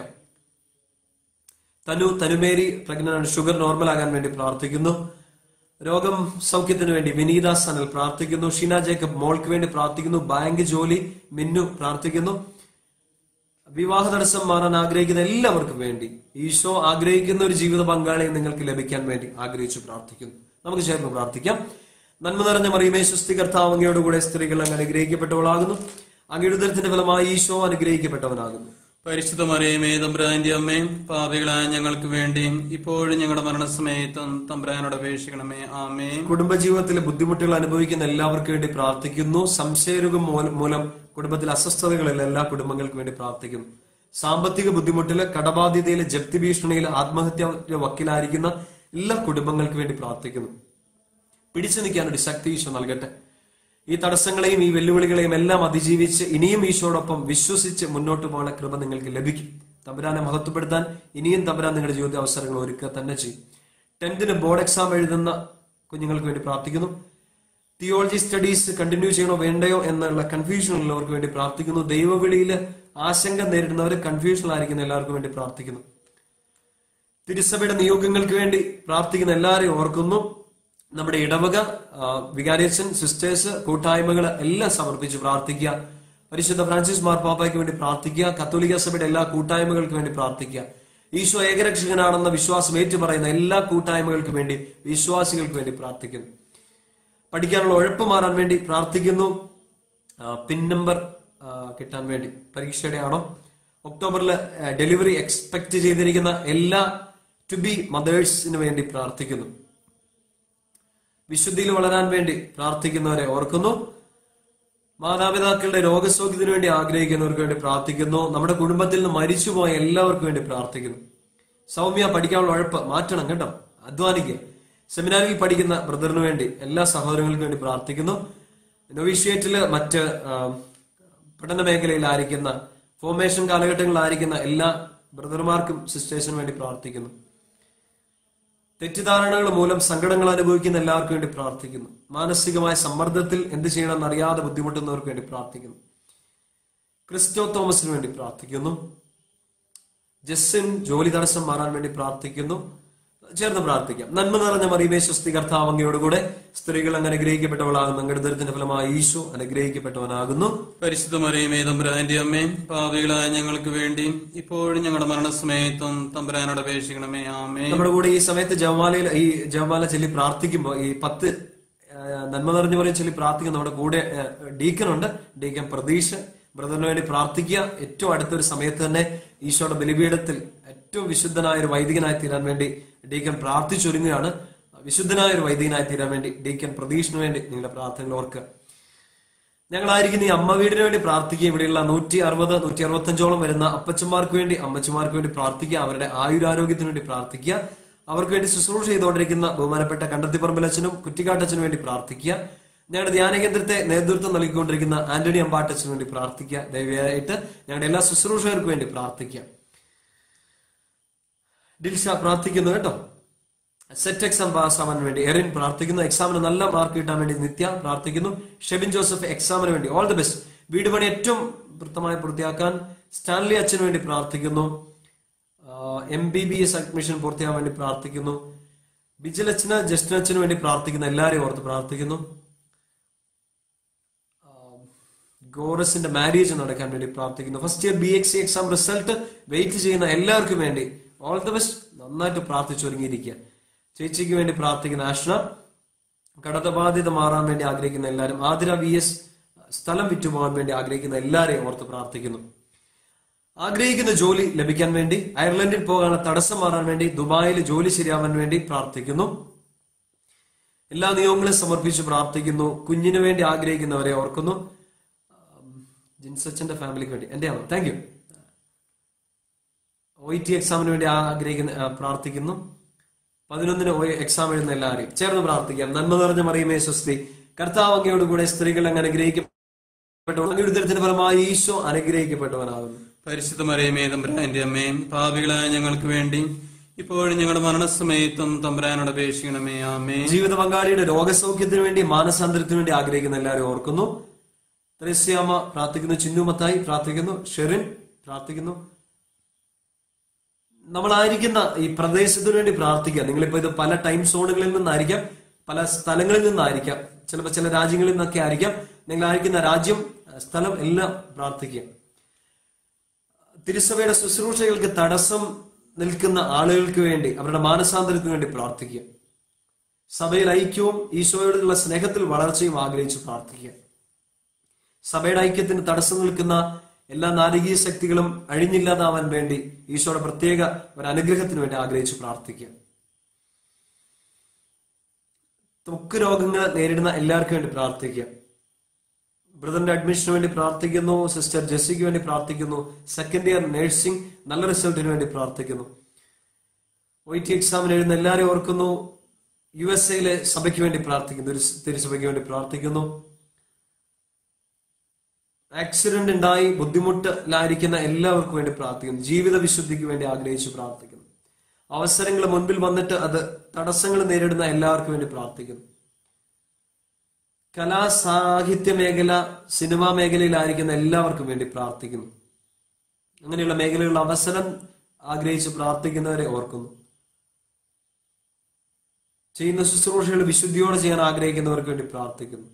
തനു തനുമേരി പ്രഗ്നന്റ് ഷുഗർ നോർമൽ ആകാൻ വേണ്ടി പ്രാർത്ഥിക്കുന്നു രോഗം സൗഖ്യത്തിന് വേണ്ടി വിനീത സനൽ പ്രാർത്ഥിക്കുന്നു ഷീന ജേക്കബ് മോൾക്ക് വേണ്ടി പ്രാർത്ഥിക്കുന്നു ബാങ്ക് ജോലി മിന്നു പ്രാർത്ഥിക്കുന്നു വിവാഹ തടസ്സം മാറാൻ ആഗ്രഹിക്കുന്ന എല്ലാവർക്കും വേണ്ടി ഈശോ ആഗ്രഹിക്കുന്ന ഒരു ജീവിത പങ്കാളിയെ നിങ്ങൾക്ക് ലഭിക്കാൻ വേണ്ടി ആഗ്രഹിച്ചു പ്രാർത്ഥിക്കുന്നു നമുക്ക് ചേർന്ന് പ്രാർത്ഥിക്കാം നന്മ നിറഞ്ഞ മറിയമേ സുസ്ഥി കർത്താവ് അങ്ങയുടെ കൂടെ സ്ത്രീകൾ അങ്ങ് അനുഗ്രഹിക്കപ്പെട്ടവളാകുന്നു അങ്ങയുടെ ഉദരത്തിന്റെ ഫലമായി ഈശോ അനുഗ്രഹിക്കപ്പെട്ടവനാകുന്നു പരിശുദ്ധ മറിയമേ തമ്പുരാന്റെ അമ്മേ പാപികളായ ഞങ്ങൾക്ക് വേണ്ടി ഇപ്പോഴും ഞങ്ങളുടെ മരണസമയത്തും തമ്പുരാനോട് അപേക്ഷിക്കണമേ ആമേ കുടുംബജീവിതത്തിലെ ബുദ്ധിമുട്ടുകൾ അനുഭവിക്കുന്ന എല്ലാവർക്കും വേണ്ടി പ്രാർത്ഥിക്കുന്നു സംശയരോഗം മൂലം മൂലം കുടുംബത്തിൽ അസ്വസ്ഥതകളിൽ എല്ലാ കുടുംബങ്ങൾക്കും വേണ്ടി പ്രാർത്ഥിക്കുന്നു സാമ്പത്തിക ബുദ്ധിമുട്ടില് കടബാധ്യതയില് ജപ്തി ഭീഷണിയിൽ ആത്മഹത്യ വക്കീലായിരിക്കുന്ന എല്ലാ കുടുംബങ്ങൾക്ക് വേണ്ടി പ്രാർത്ഥിക്കുന്നു പിടിച്ചു നിൽക്കാൻ ഒരു ശക്തി ഈശോ നൽകട്ടെ ഈ തടസ്സങ്ങളെയും ഈ വെല്ലുവിളികളെയും എല്ലാം അതിജീവിച്ച് ഇനിയും ഈശോടൊപ്പം വിശ്വസിച്ച് മുന്നോട്ട് പോകുന്ന കൃപ നിങ്ങൾക്ക് ലഭിക്കും തമ്പുരാനെ മഹത്വപ്പെടുത്താൻ ഇനിയും തമ്പുരാൻ നിങ്ങളുടെ ജീവിത അവസരങ്ങൾ ഒരുക്കുക തന്നെ ചെയ്യും ടെൻത്തിന് ബോർഡ് എക്സാം എഴുതുന്ന കുഞ്ഞുങ്ങൾക്ക് വേണ്ടി പ്രാർത്ഥിക്കുന്നു തിയോളജി സ്റ്റഡീസ് കണ്ടിന്യൂ ചെയ്യണോ വേണ്ടയോ എന്നുള്ള കൺഫ്യൂഷൻ ഉള്ളവർക്ക് വേണ്ടി പ്രാർത്ഥിക്കുന്നു ദൈവവിളിയിൽ ആശങ്ക നേരിടുന്നവർ കൺഫ്യൂഷനിലായിരിക്കുന്ന എല്ലാവർക്കും വേണ്ടി പ്രാർത്ഥിക്കുന്നു തിരുസഭയുടെ നിയോഗങ്ങൾക്ക് വേണ്ടി പ്രാർത്ഥിക്കുന്ന എല്ലാവരെയും ഓർക്കുന്നു നമ്മുടെ ഇടവക ആ, വികാരിയച്ഛൻ സിസ്റ്റേഴ്സ് കൂട്ടായ്മകൾ എല്ലാം സമർപ്പിച്ച് പ്രാർത്ഥിക്കുക പരിശുദ്ധ ഫ്രാൻസിസ് മാർപ്പാപ്പയ്ക്ക് വേണ്ടി പ്രാർത്ഥിക്കുക കത്തോലിക്ക സഭയുടെ എല്ലാ കൂട്ടായ്മകൾക്ക് വേണ്ടി പ്രാർത്ഥിക്കുക ഈശോ ഏകരക്ഷകനാണെന്ന വിശ്വാസം ഏറ്റുപറയുന്ന എല്ലാ കൂട്ടായ്മകൾക്ക് വേണ്ടി വിശ്വാസികൾക്ക് വേണ്ടി പ്രാർത്ഥിക്കുന്നു പഠിക്കാനുള്ള ഉഴപ്പ് മാറാൻ വേണ്ടി പ്രാർത്ഥിക്കുന്നു ആ, പിൻ നമ്പർ ആ, കിട്ടാൻ വേണ്ടി പരീക്ഷയുടെ ആണോ ഒക്ടോബറിൽ ഡെലിവറി എക്സ്പെക്ട് ചെയ്തിരിക്കുന്ന എല്ലാ ടു ബി മദേഴ്സിന് വേണ്ടി പ്രാർത്ഥിക്കുന്നു വിശുദ്ധിയിൽ വളരാൻ വേണ്ടി പ്രാർത്ഥിക്കുന്നവരെ ഓർക്കുന്നു മാതാപിതാക്കളുടെ രോഗസൗഖ്യത്തിന് വേണ്ടി ആഗ്രഹിക്കുന്നവർക്ക് വേണ്ടി പ്രാർത്ഥിക്കുന്നു നമ്മുടെ കുടുംബത്തിൽ നിന്ന് മരിച്ചുപോയ എല്ലാവർക്കും വേണ്ടി പ്രാർത്ഥിക്കുന്നു സൗമ്യ പഠിക്കാനുള്ള ഉഴപ്പ് മാറ്റണം കേട്ടോ അധ്വാനിക്കുക സെമിനാരിൽ പഠിക്കുന്ന ബ്രദറിന് വേണ്ടി എല്ലാ സഹോദരങ്ങൾക്കും വേണ്ടി പ്രാർത്ഥിക്കുന്നു നൊവിഷ്യേറ്റില് മറ്റ് ആ, പഠന മേഖലയിലായിരിക്കുന്ന ഫോർമേഷൻ കാലഘട്ടങ്ങളിലായിരിക്കുന്ന എല്ലാ ബ്രദർമാർക്കും സിസ്റ്റേഴ്സിനും വേണ്ടി പ്രാർത്ഥിക്കുന്നു തെറ്റിദ്ധാരണകൾ മൂലം സങ്കടങ്ങൾ അനുഭവിക്കുന്ന എല്ലാവർക്കും വേണ്ടി പ്രാർത്ഥിക്കുന്നു മാനസികമായ സമ്മർദ്ദത്തിൽ എന്ത് ചെയ്യണമെന്ന് അറിയാതെ ബുദ്ധിമുട്ടുന്നവർക്ക് വേണ്ടി പ്രാർത്ഥിക്കുന്നു ക്രിസ്റ്റോ തോമസിന് വേണ്ടി പ്രാർത്ഥിക്കുന്നു ജസ്സിൻ ജോലി തടസ്സം മാറാൻ വേണ്ടി പ്രാർത്ഥിക്കുന്നു ചേർന്ന് പ്രാർത്ഥിക്കാം നന്മ നിറഞ്ഞ മറിയമേ സ്വസ്തി കർത്താവ് അങ്ങയോടുകൂടെ സ്ത്രീകൾ അങ്ങ് അനുഗ്രഹിക്കപ്പെട്ടവളാകുന്നു അങ്ങയുടെ ദരിദ്രത്തിന്റെ ഫലമായി ഈശോ അനുഗ്രഹിക്കപ്പെട്ടവനാകുന്നു പരിശുദ്ധ മറിയമേ തമ്പുരാന്റെ അമ്മേ പാപികളായ ഞങ്ങൾക്ക് വേണ്ടി ഇപ്പോഴും ഞങ്ങളുടെ മരണസമയത്തും തമ്പുരാനോട് അപേക്ഷിക്കണമേ ആമേ നമ്മുടെ കൂടെ ഈ സമയത്ത് ജവമാലയിൽ ഈ ജവമാല ചൊല്ലി പ്രാർത്ഥിക്കുമ്പോൾ ഈ പത്ത് ആ, നന്മ നിറഞ്ഞു പറയും ചൊല്ലി പ്രാർത്ഥിക്കുന്ന നമ്മുടെ കൂടെ ഡീക്കനുണ്ട് ഡീക്കൻ പ്രതീക്ഷ ബ്രദറിന് വേണ്ടി പ്രാർത്ഥിക്കുക ഏറ്റവും അടുത്തൊരു സമയത്ത് തന്നെ ഈശോയുടെ ബലിപീഠത്തിൽ ഏറ്റവും വിശുദ്ധനായ ഒരു വൈദികനായി തീരാൻ വേണ്ടി ഡീക്കൻ പ്രാർത്ഥിച്ചൊരുങ്ങുകയാണ് വിശുദ്ധനായ ഒരു വൈദികനായി തീരാൻ വേണ്ടി ഡീക്കൻ പ്രതീക്ഷന് വേണ്ടി നിങ്ങളുടെ പ്രാർത്ഥനകൾ ഓർക്കുക ഞങ്ങളായിരിക്കുന്ന ഈ അമ്മ വീടിന് വേണ്ടി പ്രാർത്ഥിക്കുക ഇവിടെയുള്ള നൂറ്റി അറുപത് നൂറ്റി അറുപത്തഞ്ചോളം വരുന്ന അപ്പച്ചന്മാർക്ക് വേണ്ടി അമ്മച്ചമാർക്ക് വേണ്ടി പ്രാർത്ഥിക്കുക അവരുടെ ആയുരാരോഗ്യത്തിന് വേണ്ടി പ്രാർത്ഥിക്കുക അവർക്ക് വേണ്ടി ശുശ്രൂഷ ചെയ്തുകൊണ്ടിരിക്കുന്ന ബഹുമാനപ്പെട്ട കണ്ടത്തിപ്പറമ്പലച്ചനും കുറ്റിക്കാട്ടച്ചനും വേണ്ടി പ്രാർത്ഥിക്കുക ഞങ്ങളുടെ ധ്യാന കേന്ദ്രത്തെ നേതൃത്വം നൽകിക്കൊണ്ടിരിക്കുന്ന ആന്റണി അമ്പാട്ടച്ചന് വേണ്ടി പ്രാർത്ഥിക്കുക ദയവായിട്ട് ഞങ്ങളുടെ എല്ലാ ശുശ്രൂഷകർക്കും വേണ്ടി പ്രാർത്ഥിക്കുക ഡിൽഷ പ്രാർത്ഥിക്കുന്നു കേട്ടോ സെറ്റ് എക്സാം പാസ്സാവാൻ വേണ്ടി എറിൻ പ്രാർത്ഥിക്കുന്നു എക്സാമിന് നല്ല മാർക്ക് കിട്ടാൻ വേണ്ടി നിത്യ പ്രാർത്ഥിക്കുന്നു ഷെബിൻ ജോസഫ് എക്സാമിന് വേണ്ടി ഓൾ ദി ബെസ്റ്റ് വീട് പണി ഏറ്റവും വൃത്തമായി പൂർത്തിയാക്കാൻ സ്റ്റാൻലി അച്ഛന് വേണ്ടി പ്രാർത്ഥിക്കുന്നു M B B S admission പൂർത്തിയാവാൻ വേണ്ടി പ്രാർത്ഥിക്കുന്നു ബിജിൽ അച്ഛന് ജസ്റ്റിൻ അച്ഛന് വേണ്ടി പ്രാർത്ഥിക്കുന്നു എല്ലാവരെയും ഓർത്ത് പ്രാർത്ഥിക്കുന്നു ഗോറസിന്റെ മാരേജ് നടക്കാൻ വേണ്ടി പ്രാർത്ഥിക്കുന്നു first year B X C exam result wait ചെയ്യുന്ന എല്ലാവർക്കും വേണ്ടി ഓൾ ദി ബെസ്റ്റ് നന്നായിട്ട് പ്രാർത്ഥിച്ചൊരുങ്ങിയിരിക്കുക ചേച്ചിക്ക് വേണ്ടി പ്രാർത്ഥിക്കുന്ന ആഷ്ന കടതബാധ്യത മാറാൻ വേണ്ടി ആഗ്രഹിക്കുന്ന എല്ലാവരും ആതിര വി എസ് സ്ഥലം വിറ്റുപോകാൻ വേണ്ടി ആഗ്രഹിക്കുന്ന എല്ലാവരെയും ഓർത്ത് പ്രാർത്ഥിക്കുന്നു ആഗ്രഹിക്കുന്ന ജോലി ലഭിക്കാൻ വേണ്ടി അയർലൻഡിൽ പോകാനുള്ള തടസ്സം മാറാൻ വേണ്ടി ദുബായിൽ ജോലി ശരിയാവാൻ വേണ്ടി പ്രാർത്ഥിക്കുന്നു എല്ലാ നിയമങ്ങളും സമർപ്പിച്ച് പ്രാർത്ഥിക്കുന്നു കുഞ്ഞിന് വേണ്ടി ആഗ്രഹിക്കുന്നവരെ ഓർക്കുന്നു ജിൻസച്ചന്റെ ഫാമിലിക്ക് വേണ്ടി എന്റെ ആണോ താങ്ക് യു ഒ ടി എക്സാമിന് വേണ്ടി ആഗ്രഹിക്കുന്ന ആ, പ്രാർത്ഥിക്കുന്നു പതിനൊന്നിന് ഒ എക്സാം എഴുതുന്ന എല്ലാവരെയും ചേർന്ന് പ്രാർത്ഥിക്കാം നന്മ നിറഞ്ഞ മറിയമേ സ്വസ്തി കർത്താവ് അങ്ങയോട് കൂടെ സ്ത്രീകൾ അങ്ങ് അനുഗ്രഹിക്കപ്പെട്ടു അങ്ങയുടെ ഉദരത്തിന്റെ ഫലമായി ഈശോ അനുഗ്രഹിക്കപ്പെട്ടവനാകുന്നു പരിശുദ്ധ മറിയമേ തമ്പുരാന്റെ അമ്മേ പാപികളായ ഞങ്ങൾക്ക് വേണ്ടി ഇപ്പോഴും ഞങ്ങളുടെ മരണസമയത്തും തമ്പുരാനോട് അപേക്ഷിക്കണമേ ആമേ ജീവിത പങ്കാളിയുടെ രോഗസൗഖ്യത്തിന് വേണ്ടി മാനസാന്തരത്തിന് വേണ്ടി ആഗ്രഹിക്കുന്ന എല്ലാവരും ഓർക്കുന്നു ത്രേസ്യാമ്മ പ്രാർത്ഥിക്കുന്നു ചിന്നുമത്തായി പ്രാർത്ഥിക്കുന്നു ഷെറിൻ പ്രാർത്ഥിക്കുന്നു നമ്മളായിരിക്കുന്ന ഈ പ്രദേശത്തിന് വേണ്ടി പ്രാർത്ഥിക്കുക നിങ്ങളിപ്പോ ഇത് പല ടൈം സോണുകളിൽ നിന്നായിരിക്കാം പല സ്ഥലങ്ങളിൽ നിന്നായിരിക്കാം ചിലപ്പോൾ ചില രാജ്യങ്ങളിൽ നിന്നൊക്കെ ആയിരിക്കാം നിങ്ങളായിരിക്കുന്ന രാജ്യം സ്ഥലം എല്ലാം പ്രാർത്ഥിക്കുക തിരുസഭയുടെ ശുശ്രൂഷകൾക്ക് തടസ്സം നിൽക്കുന്ന ആളുകൾക്ക് വേണ്ടി അവരുടെ മാനസാന്തരത്തിന് വേണ്ടി പ്രാർത്ഥിക്കുക സഭയിൽ ഐക്യവും ഈശോയോടുള്ള സ്നേഹത്തിൽ വളർച്ചയും ആഗ്രഹിച്ച് പ്രാർത്ഥിക്കുക സഭയുടെ ഐക്യത്തിന് തടസ്സം നിൽക്കുന്ന എല്ലാ നാരകീയ ശക്തികളും അഴിഞ്ഞില്ലാതാവാൻ വേണ്ടി ഈശോയുടെ പ്രത്യേക ഒരു അനുഗ്രഹത്തിന് വേണ്ടി ആഗ്രഹിച്ച് പ്രാർത്ഥിക്കുക ത്വക്ക് രോഗങ്ങൾ നേരിടുന്ന എല്ലാവർക്കും വേണ്ടി പ്രാർത്ഥിക്കുക ബ്രദറിന്റെ അഡ്മിഷന് വേണ്ടി പ്രാർത്ഥിക്കുന്നു സിസ്റ്റർ ജെസ്സിക്ക് വേണ്ടി പ്രാർത്ഥിക്കുന്നു സെക്കൻഡ് ഇയർ നഴ്സിംഗ് നല്ല റിസൾട്ടിന് വേണ്ടി പ്രാർത്ഥിക്കുന്നു ഒ ടി എക്സാമിന് എഴുതുന്ന എല്ലാവരെയും ഓർക്കുന്നു യു എസ് എയിലെ സഭയ്ക്ക് വേണ്ടി പ്രാർത്ഥിക്കുന്നു ഒരു തിരുസഭയ്ക്ക് വേണ്ടി പ്രാർത്ഥിക്കുന്നു ആക്സിഡന്റ് ഉണ്ടായി ബുദ്ധിമുട്ടിലായിരിക്കുന്ന എല്ലാവർക്കും വേണ്ടി പ്രാർത്ഥിക്കുന്നു ജീവിത വിശുദ്ധിക്ക് വേണ്ടി ആഗ്രഹിച്ച് പ്രാർത്ഥിക്കുന്നു അവസരങ്ങൾ മുൻപിൽ വന്നിട്ട് അത് തടസ്സങ്ങൾ നേരിടുന്ന എല്ലാവർക്കും വേണ്ടി പ്രാർത്ഥിക്കുന്നു കലാ സാഹിത്യ മേഖല സിനിമാ മേഖലയിലായിരിക്കുന്ന എല്ലാവർക്കും വേണ്ടി പ്രാർത്ഥിക്കുന്നു അങ്ങനെയുള്ള മേഖലകളിൽ അവസരം ആഗ്രഹിച്ച് പ്രാർത്ഥിക്കുന്നവരെ ഓർക്കുന്നു ചെയ്യുന്ന ശുശ്രൂഷകൾ വിശുദ്ധിയോടെ ചെയ്യാൻ ആഗ്രഹിക്കുന്നവർക്ക് വേണ്ടി പ്രാർത്ഥിക്കുന്നു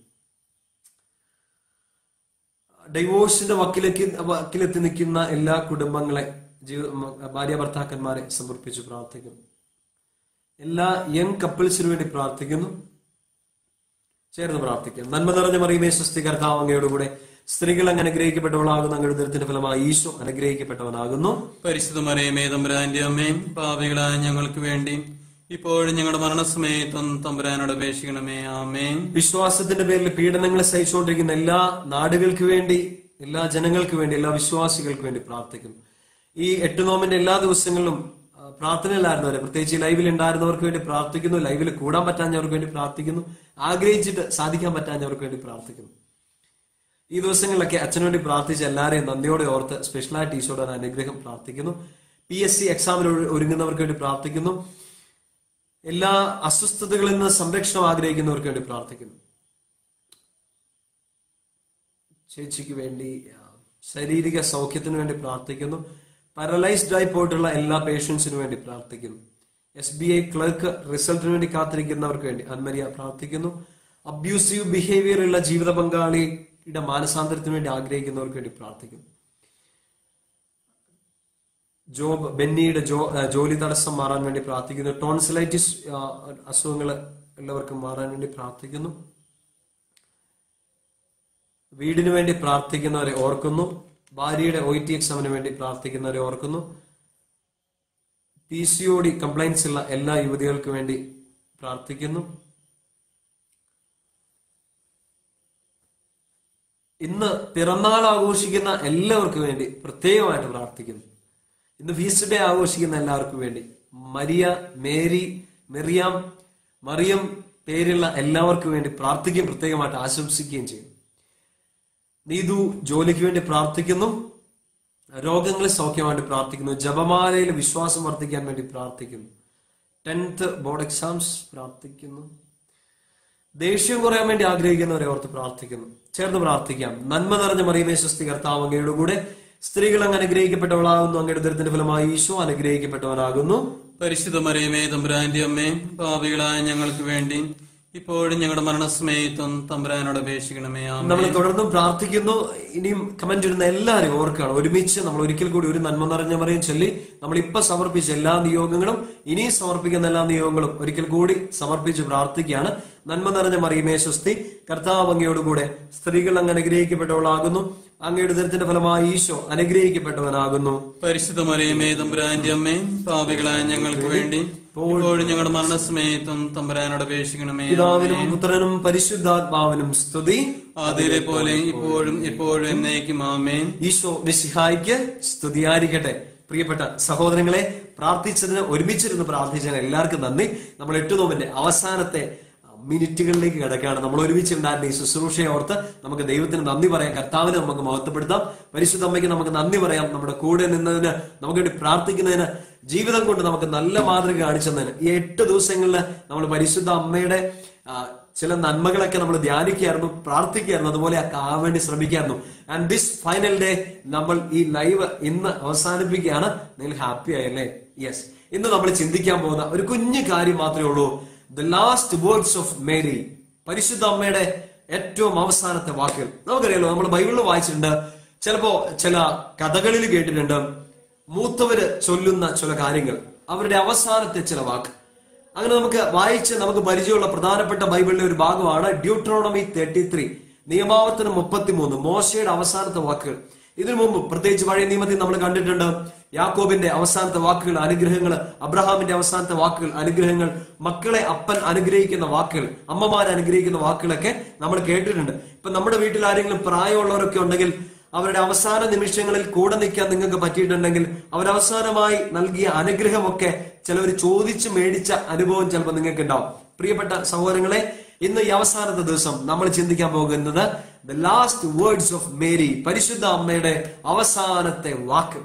ഡൈവോഴ്സിന്റെ വക്കിലേക്ക് വക്കിലെത്തി നിൽക്കുന്ന എല്ലാ കുടുംബങ്ങളെ ജീവിത ഭാര്യ ഭർത്താക്കന്മാരെ സമർപ്പിച്ച് പ്രാർത്ഥിക്കുന്നു എല്ലാ യങ് കപ്പിൾസിനു വേണ്ടി പ്രാർത്ഥിക്കുന്നു ചേർന്ന് പ്രാർത്ഥിക്കാം നന്മ നിറഞ്ഞ മറിയുമേ സ്വസ്തി കർത്താവ് അങ്ങയോടുകൂടെ സ്ത്രീകൾ അങ്ങ് അനുഗ്രഹിക്കപ്പെട്ടവളാകുന്നു അങ്ങയുടെ ദുരിതത്തിന്റെ ഫലമായി ഈശോ അനുഗ്രഹിക്കപ്പെട്ടവനാകുന്നു പരിശുദ്ധ മറിയമേ തമ്പുരാന്റെ അമ്മയും പാപികളായ ഞങ്ങൾക്ക് വേണ്ടി ഇപ്പോഴും ഞങ്ങളുടെ മരണസമയത്തും തമ്പുരാനോട് അപേക്ഷിക്കണമേ ആമേൻ വിശ്വാസത്തിന്റെ പേരിൽ പീഡനങ്ങളെ സഹിച്ചുകൊണ്ടിരിക്കുന്ന എല്ലാ നാടുകൾക്ക് വേണ്ടി എല്ലാ ജനങ്ങൾക്ക് വേണ്ടി എല്ലാ വിശ്വാസികൾക്ക് വേണ്ടി പ്രാർത്ഥിക്കുന്നു ഈ എട്ട് നോമിന്റെ എല്ലാ ദിവസങ്ങളിലും ആ, പ്രാർത്ഥനയിലായിരുന്നവരെ പ്രത്യേകിച്ച് ഈ ലൈവിൽ ഉണ്ടായിരുന്നവർക്ക് വേണ്ടി പ്രാർത്ഥിക്കുന്നു ലൈവിൽ കൂടാൻ പറ്റാഞ്ഞവർക്ക് വേണ്ടി പ്രാർത്ഥിക്കുന്നു ആഗ്രഹിച്ചിട്ട് സാധിക്കാൻ പറ്റാഞ്ഞവർക്ക് വേണ്ടി പ്രാർത്ഥിക്കുന്നു ഈ ദിവസങ്ങളിലൊക്കെ അച്ഛനു വേണ്ടി പ്രാർത്ഥിച്ച എല്ലാവരെയും നന്ദിയോടെ ഓർത്ത് സ്പെഷ്യലായിട്ട് ഈശോയുടെ ഒരു അനുഗ്രഹം പ്രാർത്ഥിക്കുന്നു പി എസ് സി എക്സാമിന് ഒരു- ഒരുങ്ങുന്നവർക്ക് വേണ്ടി പ്രാർത്ഥിക്കുന്നു എല്ലാ അസ്വസ്ഥതകളിൽ നിന്ന് സംരക്ഷണം ആഗ്രഹിക്കുന്നവർക്ക് വേണ്ടി പ്രാർത്ഥിക്കുന്നു ചേച്ചിക്ക് വേണ്ടി ആ, ശാരീരിക സൗഖ്യത്തിന് വേണ്ടി പ്രാർത്ഥിക്കുന്നു പാരലൈസ്ഡ് ആയി പോയിട്ടുള്ള എല്ലാ പേഷ്യൻസിനു വേണ്ടി പ്രാർത്ഥിക്കുന്നു എസ് ബി ഐ ക്ലർക്ക് റിസൾട്ടിന് വേണ്ടി കാത്തിരിക്കുന്നവർക്ക് വേണ്ടി അന്മരിയ പ്രാർത്ഥിക്കുന്നു അബ്യൂസീവ് ബിഹേവിയർ ഉള്ള ജീവിത പങ്കാളിയുടെ മാനസാന്തരത്തിന് വേണ്ടി ആഗ്രഹിക്കുന്നവർക്ക് വേണ്ടി പ്രാർത്ഥിക്കുന്നു ജോബ് ബെന്നിയുടെ ജോ ആ, ജോലി തടസ്സം മാറാൻ വേണ്ടി പ്രാർത്ഥിക്കുന്നു ടോൺസിലൈറ്റിസ് അസുഖങ്ങൾ എല്ലാവർക്കും മാറാൻ വേണ്ടി പ്രാർത്ഥിക്കുന്നു വീടിന് വേണ്ടി പ്രാർത്ഥിക്കുന്നവരെ ഓർക്കുന്നു ഭാര്യയുടെ ഒ ടി എക്സാമിന് വേണ്ടി പ്രാർത്ഥിക്കുന്നവരെ ഓർക്കുന്നു P C O D complaints ഉള്ള എല്ലാ യുവതികൾക്ക് വേണ്ടി പ്രാർത്ഥിക്കുന്നു ഇന്ന് പിറന്നാൾ ആഘോഷിക്കുന്ന എല്ലാവർക്കും വേണ്ടി പ്രത്യേകമായിട്ട് പ്രാർത്ഥിക്കുന്നു ഇന്ന് ഫീസ്റ്റ് ഡേ ആഘോഷിക്കുന്ന എല്ലാവർക്കും വേണ്ടി മരിയ മേരി മെറിയാം മറിയം പേരുള്ള എല്ലാവർക്കും വേണ്ടി പ്രാർത്ഥിക്കുകയും പ്രത്യേകമായിട്ട് ആശംസിക്കുകയും ചെയ്യും നീതു ജോലിക്ക് വേണ്ടി പ്രാർത്ഥിക്കുന്നു രോഗങ്ങളെ സൗഖ്യമായിട്ട് പ്രാർത്ഥിക്കുന്നു ജപമാലയിൽ വിശ്വാസം വർദ്ധിക്കാൻ വേണ്ടി പ്രാർത്ഥിക്കുന്നു ടെൻത്ത് ബോർഡ് എക്സാംസ് പ്രാർത്ഥിക്കുന്നു ദേഷ്യം കുറയാൻ വേണ്ടി ആഗ്രഹിക്കുന്നവരെ ഓർത്ത് പ്രാർത്ഥിക്കുന്നു ചേർന്ന് പ്രാർത്ഥിക്കാം നന്മ നിറഞ്ഞ മറിയമേ സ്വസ്തി കർത്താവ് അങ്ങയുടെ കൂടെ സ്ത്രീകൾ അങ്ങ് അനുഗ്രഹിക്കപ്പെട്ടവളാകുന്നു അങ്ങയുടെ ദുരിതത്തിന്റെ ഫലമായി ഈശോ അനുഗ്രഹിക്കപ്പെട്ടവനാകുന്നു പരിശുദ്ധ മറിയമേ തമ്പുരാന്റെ അമ്മേ പാപികളായ ഞങ്ങൾക്ക് വേണ്ടി ഇപ്പോഴും ഞങ്ങളുടെ മരണസമയത്തും തമ്പുരാനോട് അപേക്ഷിക്കണമേ ആമേൻ നമ്മൾ തുടർന്നും പ്രാർത്ഥിക്കുന്നു ഇനിയും കമന്റ് ഇടുന്ന എല്ലാവരും ഓർക്കുകയാണ് ഒരുമിച്ച് നമ്മൾ ഒരിക്കൽ കൂടി ഒരു നന്മ നിറഞ്ഞ മറിയും ചൊല്ലി നമ്മൾ ഇപ്പൊ സമർപ്പിച്ച എല്ലാ നിയോഗങ്ങളും ഇനിയും സമർപ്പിക്കുന്ന എല്ലാ നിയോഗങ്ങളും ഒരിക്കൽ കൂടി സമർപ്പിച്ച് പ്രാർത്ഥിക്കുകയാണ് നന്മ നിറഞ്ഞ മറിയമേ സ്വസ്തി കർത്താവ് അങ്ങയോടുകൂടെ സ്ത്രീകൾ അങ്ങ് അനുഗ്രഹിക്കപ്പെട്ടവളാകുന്നു അങ്ങയുടെ ദുരിതത്തിന്റെ ഫലമായി ഈശോ അനുഗ്രഹിക്കപ്പെട്ടവനാകുന്നു പരിശുദ്ധ മറിയമേ തമ്പുരാന്റെ അമ്മേ പാപികളായ ഞങ്ങൾക്ക് വേണ്ടി ഇപ്പോഴും ഞങ്ങളുടെ മരണസമയത്തും തമ്പുരാനോട് അപേക്ഷിക്കണമേ പിതാവിനും പുത്രനും പരിശുദ്ധാത്മാവിനും സ്തുതി അതിലെ പോലെ ഇപ്പോഴും എപ്പോഴും എന്നേക്കും ആമേൻ ഈശോ മിശിഹായിക്ക് സ്തുതിയായിരിക്കട്ടെ പ്രിയപ്പെട്ട സഹോദരങ്ങളെ പ്രാർത്ഥിച്ചതിന് ഒരുമിച്ചിരുന്ന് പ്രാർത്ഥിച്ചതിന് എല്ലാവർക്കും നന്ദി നമ്മൾ എട്ടു നോമ്പിന്റെ അവസാനത്തെ മിനിറ്റുകളിലേക്ക് കിടക്കുകയാണ് നമ്മൾ ഒരുമിച്ചുണ്ടായിരുന്ന ഈ ശുശ്രൂഷയെ ഓർത്ത് നമുക്ക് ദൈവത്തിന് നന്ദി പറയാം കർത്താവിനെ നമുക്ക് മഹത്വപ്പെടുത്താം പരിശുദ്ധ അമ്മയ്ക്ക് നമുക്ക് നന്ദി പറയാം നമ്മുടെ കൂടെ നിന്നതിന് നമുക്ക് വേണ്ടി പ്രാർത്ഥിക്കുന്നതിന് ജീവിതം കൊണ്ട് നമുക്ക് നല്ല മാതൃക കാണിച്ചതിന് ഈ എട്ട് ദിവസങ്ങളിൽ നമ്മൾ പരിശുദ്ധ അമ്മയുടെ ആ, ചില നന്മകളൊക്കെ നമ്മൾ ധ്യാനിക്കുകയായിരുന്നു പ്രാർത്ഥിക്കുകയായിരുന്നു അതുപോലെ ഒക്കെ ആവാൻ വേണ്ടി ശ്രമിക്കായിരുന്നു ആൻഡ് ദിസ് ഫൈനൽ ഡേ നമ്മൾ ഈ ലൈവ് ഇന്ന് അവസാനിപ്പിക്കുകയാണ് നിങ്ങൾ ഹാപ്പി ആയല്ലേ യെസ് ഇന്ന് നമ്മൾ ചിന്തിക്കാൻ പോകുന്ന ഒരു കുഞ്ഞു കാര്യം മാത്രമേ ഉള്ളൂ the last words of Mary പരിശുദ്ധ അമ്മയുടെ ഏറ്റവും അവസാനത്തെ വാക്കുകൾ നമുക്കറിയാലോ നമ്മൾ ബൈബിളിൽ വായിച്ചിട്ടുണ്ട് ചിലപ്പോ ചില കഥകളിൽ കേട്ടിട്ടുണ്ട് മൂത്തവര് ചൊല്ലുന്ന ചില കാര്യങ്ങൾ അവരുടെ അവസാനത്തെ ചില വാക്ക് അങ്ങനെ നമുക്ക് വായിച്ച് നമുക്ക് പരിചയമുള്ള പ്രധാനപ്പെട്ട ബൈബിളിലെ ഒരു ഭാഗമാണ് ഡ്യൂട്രോണമി തേർട്ടി ത്രീ നിയമാവർത്തനം മുപ്പത്തിമൂന്ന് മോശയുടെ അവസാനത്തെ വാക്കുകൾ ഇതിനു മുമ്പ് പ്രത്യേകിച്ച് പഴയ നിയമത്തിൽ നമ്മൾ കണ്ടിട്ടുണ്ട് യാക്കോബിന്റെ അവസാനത്തെ വാക്കുകൾ അനുഗ്രഹങ്ങൾ അബ്രഹാമിന്റെ അവസാനത്തെ വാക്കുകൾ അനുഗ്രഹങ്ങൾ മക്കളെ അപ്പൻ അനുഗ്രഹിക്കുന്ന വാക്കുകൾ അമ്മമാരെ അനുഗ്രഹിക്കുന്ന വാക്കുകളൊക്കെ നമ്മൾ കേട്ടിട്ടുണ്ട് ഇപ്പൊ നമ്മുടെ വീട്ടിൽ ആരെങ്കിലും പ്രായമുള്ളവരൊക്കെ ഉണ്ടെങ്കിൽ അവരുടെ അവസാന നിമിഷങ്ങളിൽ കൂടെ നിൽക്കാൻ നിങ്ങൾക്ക് പറ്റിയിട്ടുണ്ടെങ്കിൽ അവരവസാനമായി നൽകിയ അനുഗ്രഹമൊക്കെ ചിലവർ ചോദിച്ച് മേടിച്ച അനുഭവം ചിലപ്പോൾ നിങ്ങൾക്ക് ഉണ്ടാവും പ്രിയപ്പെട്ട സഹോദരങ്ങളെ ഇന്ന് ഈ അവസാനത്തെ ദിവസം നമ്മൾ ചിന്തിക്കാൻ പോകുന്നത് the last words of Mary പരിശുദ്ധ അമ്മയുടെ അവസാനത്തെ വാക്ക്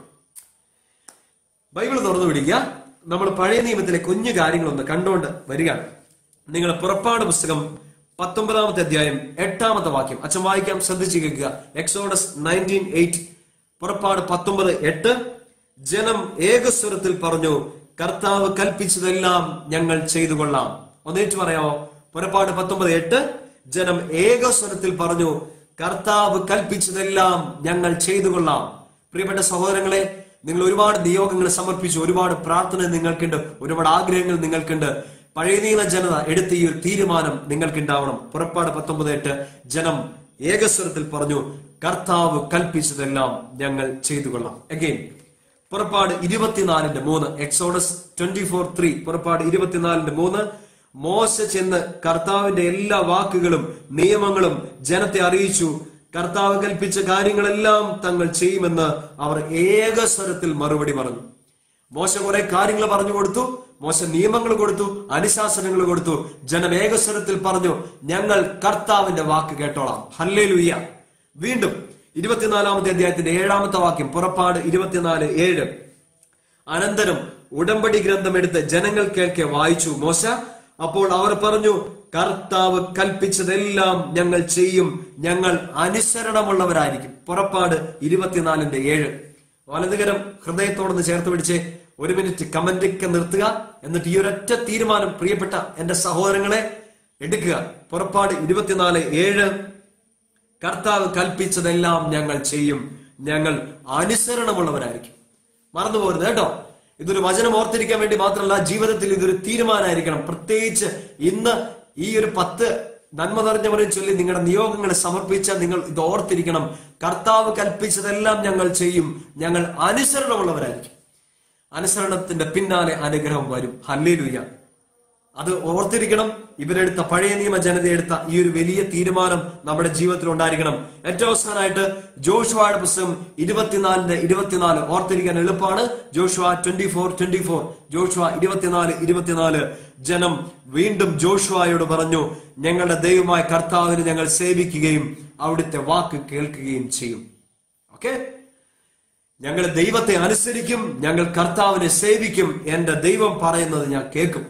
ബൈബിൾ തുറന്നു പിടിക്കുക നമ്മൾ പഴയ നിയമത്തിലെ കുഞ്ഞു കാര്യങ്ങളൊന്ന് കണ്ടുകൊണ്ട് വരികയാണ് നിങ്ങൾ പുറപ്പാട് പുസ്തകം പത്തൊമ്പതാമത്തെ അധ്യായം എട്ടാമത്തെ വാക്യം അച്ഛൻ വായിക്കാം ശ്രദ്ധിച്ചു കേൾക്കുക എക്സോഡസ് നയൻറ്റീൻ എയ്റ്റ് പുറപ്പാട് പത്തൊമ്പത് എട്ട് ജനം ഏകസ്വരത്തിൽ പറഞ്ഞു കർത്താവ് കൽപ്പിച്ചതെല്ലാം ഞങ്ങൾ ചെയ്തു കൊള്ളാം ഒന്നേറ്റ് പറയാമോ പുറപ്പാട് പത്തൊമ്പത് എട്ട് ജനം ഏകസ്വരത്തിൽ പറഞ്ഞു കർത്താവ് കൽപ്പിച്ചതെല്ലാം ഞങ്ങൾ ചെയ്തു കൊള്ളാം പ്രിയപ്പെട്ട സഹോദരങ്ങളെ നിങ്ങൾ ഒരുപാട് നിയോഗങ്ങൾ സമർപ്പിച്ചു ഒരുപാട് പ്രാർത്ഥന നിങ്ങൾക്കുണ്ട് ഒരുപാട് ആഗ്രഹങ്ങൾ നിങ്ങൾക്കുണ്ട് പഴയ നിയമ ജനത എടുത്ത ഈ ഒരു തീരുമാനം നിങ്ങൾക്കുണ്ടാവണം പുറപ്പാട് പത്തൊമ്പത് എട്ട് ജനം ഏകസ്വരത്തിൽ പറഞ്ഞു കർത്താവ് കൽപ്പിച്ചതെല്ലാം ഞങ്ങൾ ചെയ്തു കൊള്ളാം അഗെയിൻ പുറപ്പാട് ഇരുപത്തിനാലിന്റെ മൂന്ന് എക്സോഡസ് ട്വന്റി ഫോർ ത്രീ പുറപ്പാട് ഇരുപത്തിനാലിന്റെ മൂന്ന് മോശ ചെന്ന് കർത്താവിന്റെ എല്ലാ വാക്കുകളും നിയമങ്ങളും ജനത്തെ അറിയിച്ചു കർത്താവ് കൽപ്പിച്ച കാര്യങ്ങളെല്ലാം തങ്ങൾ ചെയ്യുമെന്ന് അവർ ഏകസ്വരത്തിൽ മറുപടി പറഞ്ഞു മോശ കുറെ കാര്യങ്ങൾ പറഞ്ഞു കൊടുത്തു മോശ നിയമങ്ങൾ കൊടുത്തു അനുശാസനങ്ങൾ കൊടുത്തു ജനം ഏകസ്വരത്തിൽ പറഞ്ഞു ഞങ്ങൾ കർത്താവിന്റെ വാക്ക് കേട്ടോളാം ഹല്ലേ വീണ്ടും ഇരുപത്തിനാലാമത്തെ അധ്യായത്തിന്റെ ഏഴാമത്തെ വാക്യം പുറപ്പാട് ഇരുപത്തിനാല് ഏഴ് അനന്തരം ഉടമ്പടി ഗ്രന്ഥം എടുത്ത് ജനങ്ങൾ കേൾക്കെ വായിച്ചു മോശ അപ്പോൾ അവർ പറഞ്ഞു കർത്താവ് കൽപ്പിച്ചതെല്ലാം ഞങ്ങൾ ചെയ്യും ഞങ്ങൾ അനുസരണമുള്ളവരായിരിക്കും പുറപ്പാട് ഇരുപത്തിനാലിന്റെ ഏഴ് വലതുകരം ഹൃദയത്തോടൊന്ന് ചേർത്ത് പിടിച്ച് ഒരു മിനിറ്റ് കമന്റൊക്കെ നിർത്തുക എന്നിട്ട് ഈ ഒരൊറ്റ തീരുമാനം പ്രിയപ്പെട്ട എന്റെ സഹോദരങ്ങളെ എടുക്കുക പുറപ്പാട് ഇരുപത്തിനാല് ഏഴ് കർത്താവ് കൽപ്പിച്ചതെല്ലാം ഞങ്ങൾ ചെയ്യും ഞങ്ങൾ അനുസരണമുള്ളവരായിരിക്കും മറന്നു പോരുത് കേട്ടോ ഇതൊരു വചനം ഓർത്തിരിക്കാൻ വേണ്ടി മാത്രമല്ല ജീവിതത്തിൽ ഇതൊരു തീരുമാനമായിരിക്കണം പ്രത്യേകിച്ച് ഇന്ന് ഈ ഒരു പത്ത് നന്മ നിറഞ്ഞവരെ ചൊല്ലി നിങ്ങളുടെ നിയോഗങ്ങളെ സമർപ്പിച്ച നിങ്ങൾ ഇത് ഓർത്തിരിക്കണം കർത്താവ് കൽപ്പിച്ചതെല്ലാം ഞങ്ങൾ ചെയ്യും ഞങ്ങൾ അനുസരണമുള്ളവരായിരിക്കും അനുസരണത്തിന്റെ പിന്നാലെ അനുഗ്രഹം വരും ഹല്ലേലൂയ അത് ഓർത്തിരിക്കണം ഇവരെടുത്ത പഴയ നിയമ ജനത എടുത്ത ഈ ഒരു വലിയ തീരുമാനം നമ്മുടെ ജീവിതത്തിൽ ഉണ്ടായിരിക്കണം ഏറ്റവും അവസാനമായിട്ട് ജോഷുവയുടെ പുസ്തകം ഇരുപത്തിനാലിന്റെ ഇരുപത്തിനാല് ഓർത്തിരിക്കാൻ എളുപ്പമാണ് Joshua twenty four twenty four Joshua ഇരുപത്തിനാല് ഇരുപത്തിനാല് ജനം വീണ്ടും ജോഷുവയോട് പറഞ്ഞു ഞങ്ങളുടെ ദൈവമായ കർത്താവിനെ ഞങ്ങൾ സേവിക്കുകയും അവിടുത്തെ വാക്ക് കേൾക്കുകയും ചെയ്യും ഓക്കെ ഞങ്ങൾ ദൈവത്തെ അനുസരിക്കും ഞങ്ങൾ കർത്താവിനെ സേവിക്കും എന്റെ ദൈവം പറയുന്നത് ഞാൻ കേൾക്കും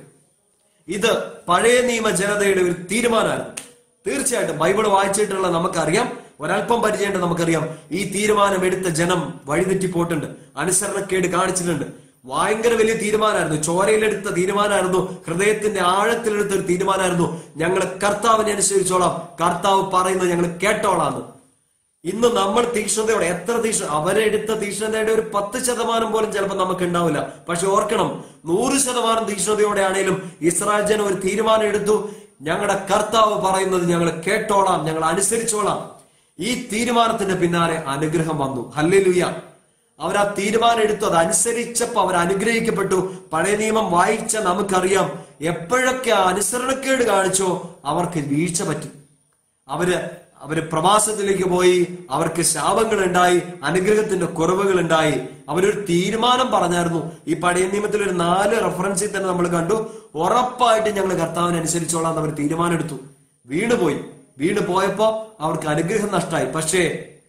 ഇത് പഴയ നിയമ ജനതയുടെ ഒരു തീരുമാനമായിരുന്നു തീർച്ചയായിട്ടും ബൈബിൾ വായിച്ചിട്ടുള്ള നമുക്കറിയാം ഒരല്പം പരിചയമുണ്ട് നമുക്കറിയാം ഈ തീരുമാനം എടുത്ത ജനം വഴിതെറ്റിപ്പോയിട്ടുണ്ട് അനുസരണക്കേട് കാണിച്ചിട്ടുണ്ട് ഭയങ്കര വലിയ തീരുമാനമായിരുന്നു ചോരയിലെടുത്ത തീരുമാനമായിരുന്നു ഹൃദയത്തിന്റെ ആഴത്തിലെടുത്ത ഒരു തീരുമാനമായിരുന്നു ഞങ്ങൾ കർത്താവിനെ അനുസരിച്ചോളാം കർത്താവ് പറയുന്നത് ഞങ്ങൾ കേട്ടോളാന്ന് ഇന്ന് നമ്മൾ തീക്ഷ്ണതയോടെ എത്ര തീക്ഷ്ണ അവരെടുത്ത തീക്ഷ്ണതയുടെ ഒരു പത്ത് ശതമാനം പോലും ചിലപ്പോൾ നമുക്ക് ഉണ്ടാവില്ല പക്ഷെ ഓർക്കണം നൂറ് ശതമാനം തീക്ഷ്ണതയോടെ ആണെങ്കിലും ഇസ്രായേൽ ജനം ഒരു തീരുമാനം എടുത്തു ഞങ്ങളുടെ കർത്താവ് പറയുന്നത് ഞങ്ങൾ കേട്ടോളാം ഞങ്ങൾ അനുസരിച്ചോളാം ഈ തീരുമാനത്തിന്റെ പിന്നാലെ അനുഗ്രഹം വന്നു ഹല്ലേലൂയ അവർ ആ തീരുമാനം എടുത്തു അത് അനുസരിച്ചപ്പോ അവർ അനുഗ്രഹിക്കപ്പെട്ടു പഴയ നിയമം വായിച്ച നമുക്കറിയാം എപ്പോഴൊക്കെ അനുസരണക്കേട് കാണിച്ചോ അവർക്ക് വീഴ്ച പറ്റി അവര് അവര് പ്രവാസത്തിലേക്ക് പോയി അവർക്ക് ശാപങ്ങൾ ഉണ്ടായി അനുഗ്രഹത്തിന്റെ കുറവുകൾ ഉണ്ടായി അവരൊരു തീരുമാനം പറഞ്ഞായിരുന്നു ഈ പഴയ നിയമത്തിൽ ഒരു നാല് റെഫറൻസിൽ തന്നെ നമ്മൾ കണ്ടു ഉറപ്പായിട്ട് ഞങ്ങൾ കർത്താവിനെ അനുസരിച്ചോളാം എന്ന് അവർ തീരുമാനം എടുത്തു വീണുപോയി വീണ് പോയപ്പോ അവർക്ക് അനുഗ്രഹം നഷ്ടമായി പക്ഷേ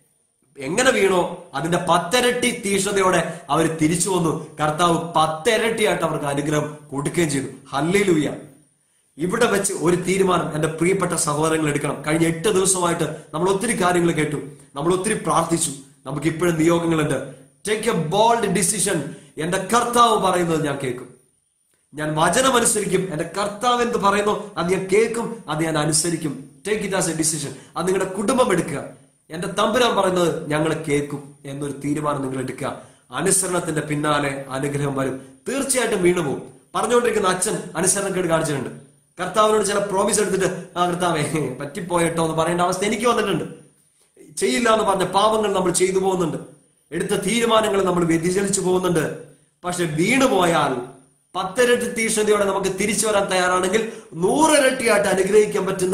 എങ്ങനെ വീണോ അതിന്റെ പത്തിരട്ടി തീഷ്ണതയോടെ അവർ തിരിച്ചു വന്നു കർത്താവ് പത്തിരട്ടിയായിട്ട് അവർക്ക് അനുഗ്രഹം കൊടുക്കുകയും ചെയ്തു ഹല്ലേലൂയ ഇവിടെ വെച്ച് ഒരു തീരുമാനം എന്റെ പ്രിയപ്പെട്ട സഹോദരങ്ങൾ എടുക്കണം കഴിഞ്ഞ എട്ട് ദിവസമായിട്ട് നമ്മൾ ഒത്തിരി കാര്യങ്ങൾ കേട്ടു നമ്മൾ ഒത്തിരി പ്രാർത്ഥിച്ചു നമുക്ക് ഇപ്പോഴും നിയോഗങ്ങളുണ്ട് ടേക്ക് എ ബോൾഡ് ഡിസിഷൻ എന്റെ കർത്താവ് പറയുന്നത് ഞാൻ കേൾക്കും ഞാൻ വചനം അനുസരിക്കും എന്റെ കർത്താവ് എന്ത് പറയുന്നു അത് ഞാൻ കേൾക്കും അത് ഞാൻ അനുസരിക്കും take it as a decision അത് നിങ്ങളുടെ കുടുംബം എടുക്കുക എന്റെ തമ്പുരാൻ പറയുന്നത് ഞങ്ങൾ കേൾക്കും എന്നൊരു തീരുമാനം നിങ്ങൾ എടുക്കുക അനുസരണത്തിന്റെ പിന്നാലെ അനുഗ്രഹം വരും തീർച്ചയായിട്ടും വീണുപോകും പറഞ്ഞുകൊണ്ടിരിക്കുന്ന അച്ഛൻ അനുസരണക്കേട് കാണിച്ചിട്ടുണ്ട് കർത്താവിനോട് ചില പ്രോമിസ് എടുത്തിട്ട് ആ കർത്താവേ പറ്റിപ്പോയിട്ടോ എന്ന് പറയേണ്ട അവസ്ഥ എനിക്ക് വന്നിട്ടുണ്ട് ചെയ്യില്ല എന്ന് പറഞ്ഞ പാപങ്ങൾ നമ്മൾ ചെയ്തു പോകുന്നുണ്ട് എടുത്ത തീരുമാനങ്ങൾ നമ്മൾ വ്യതിചലിച്ചു പോകുന്നുണ്ട് പക്ഷെ വീണു പോയാൽ പത്തിരട്ടി തീഷ്ണതയോടെ നമുക്ക് തിരിച്ചു വരാൻ തയ്യാറാണെങ്കിൽ നൂറിരട്ടിയായിട്ട് അനുഗ്രഹിക്കാൻ പറ്റുന്ന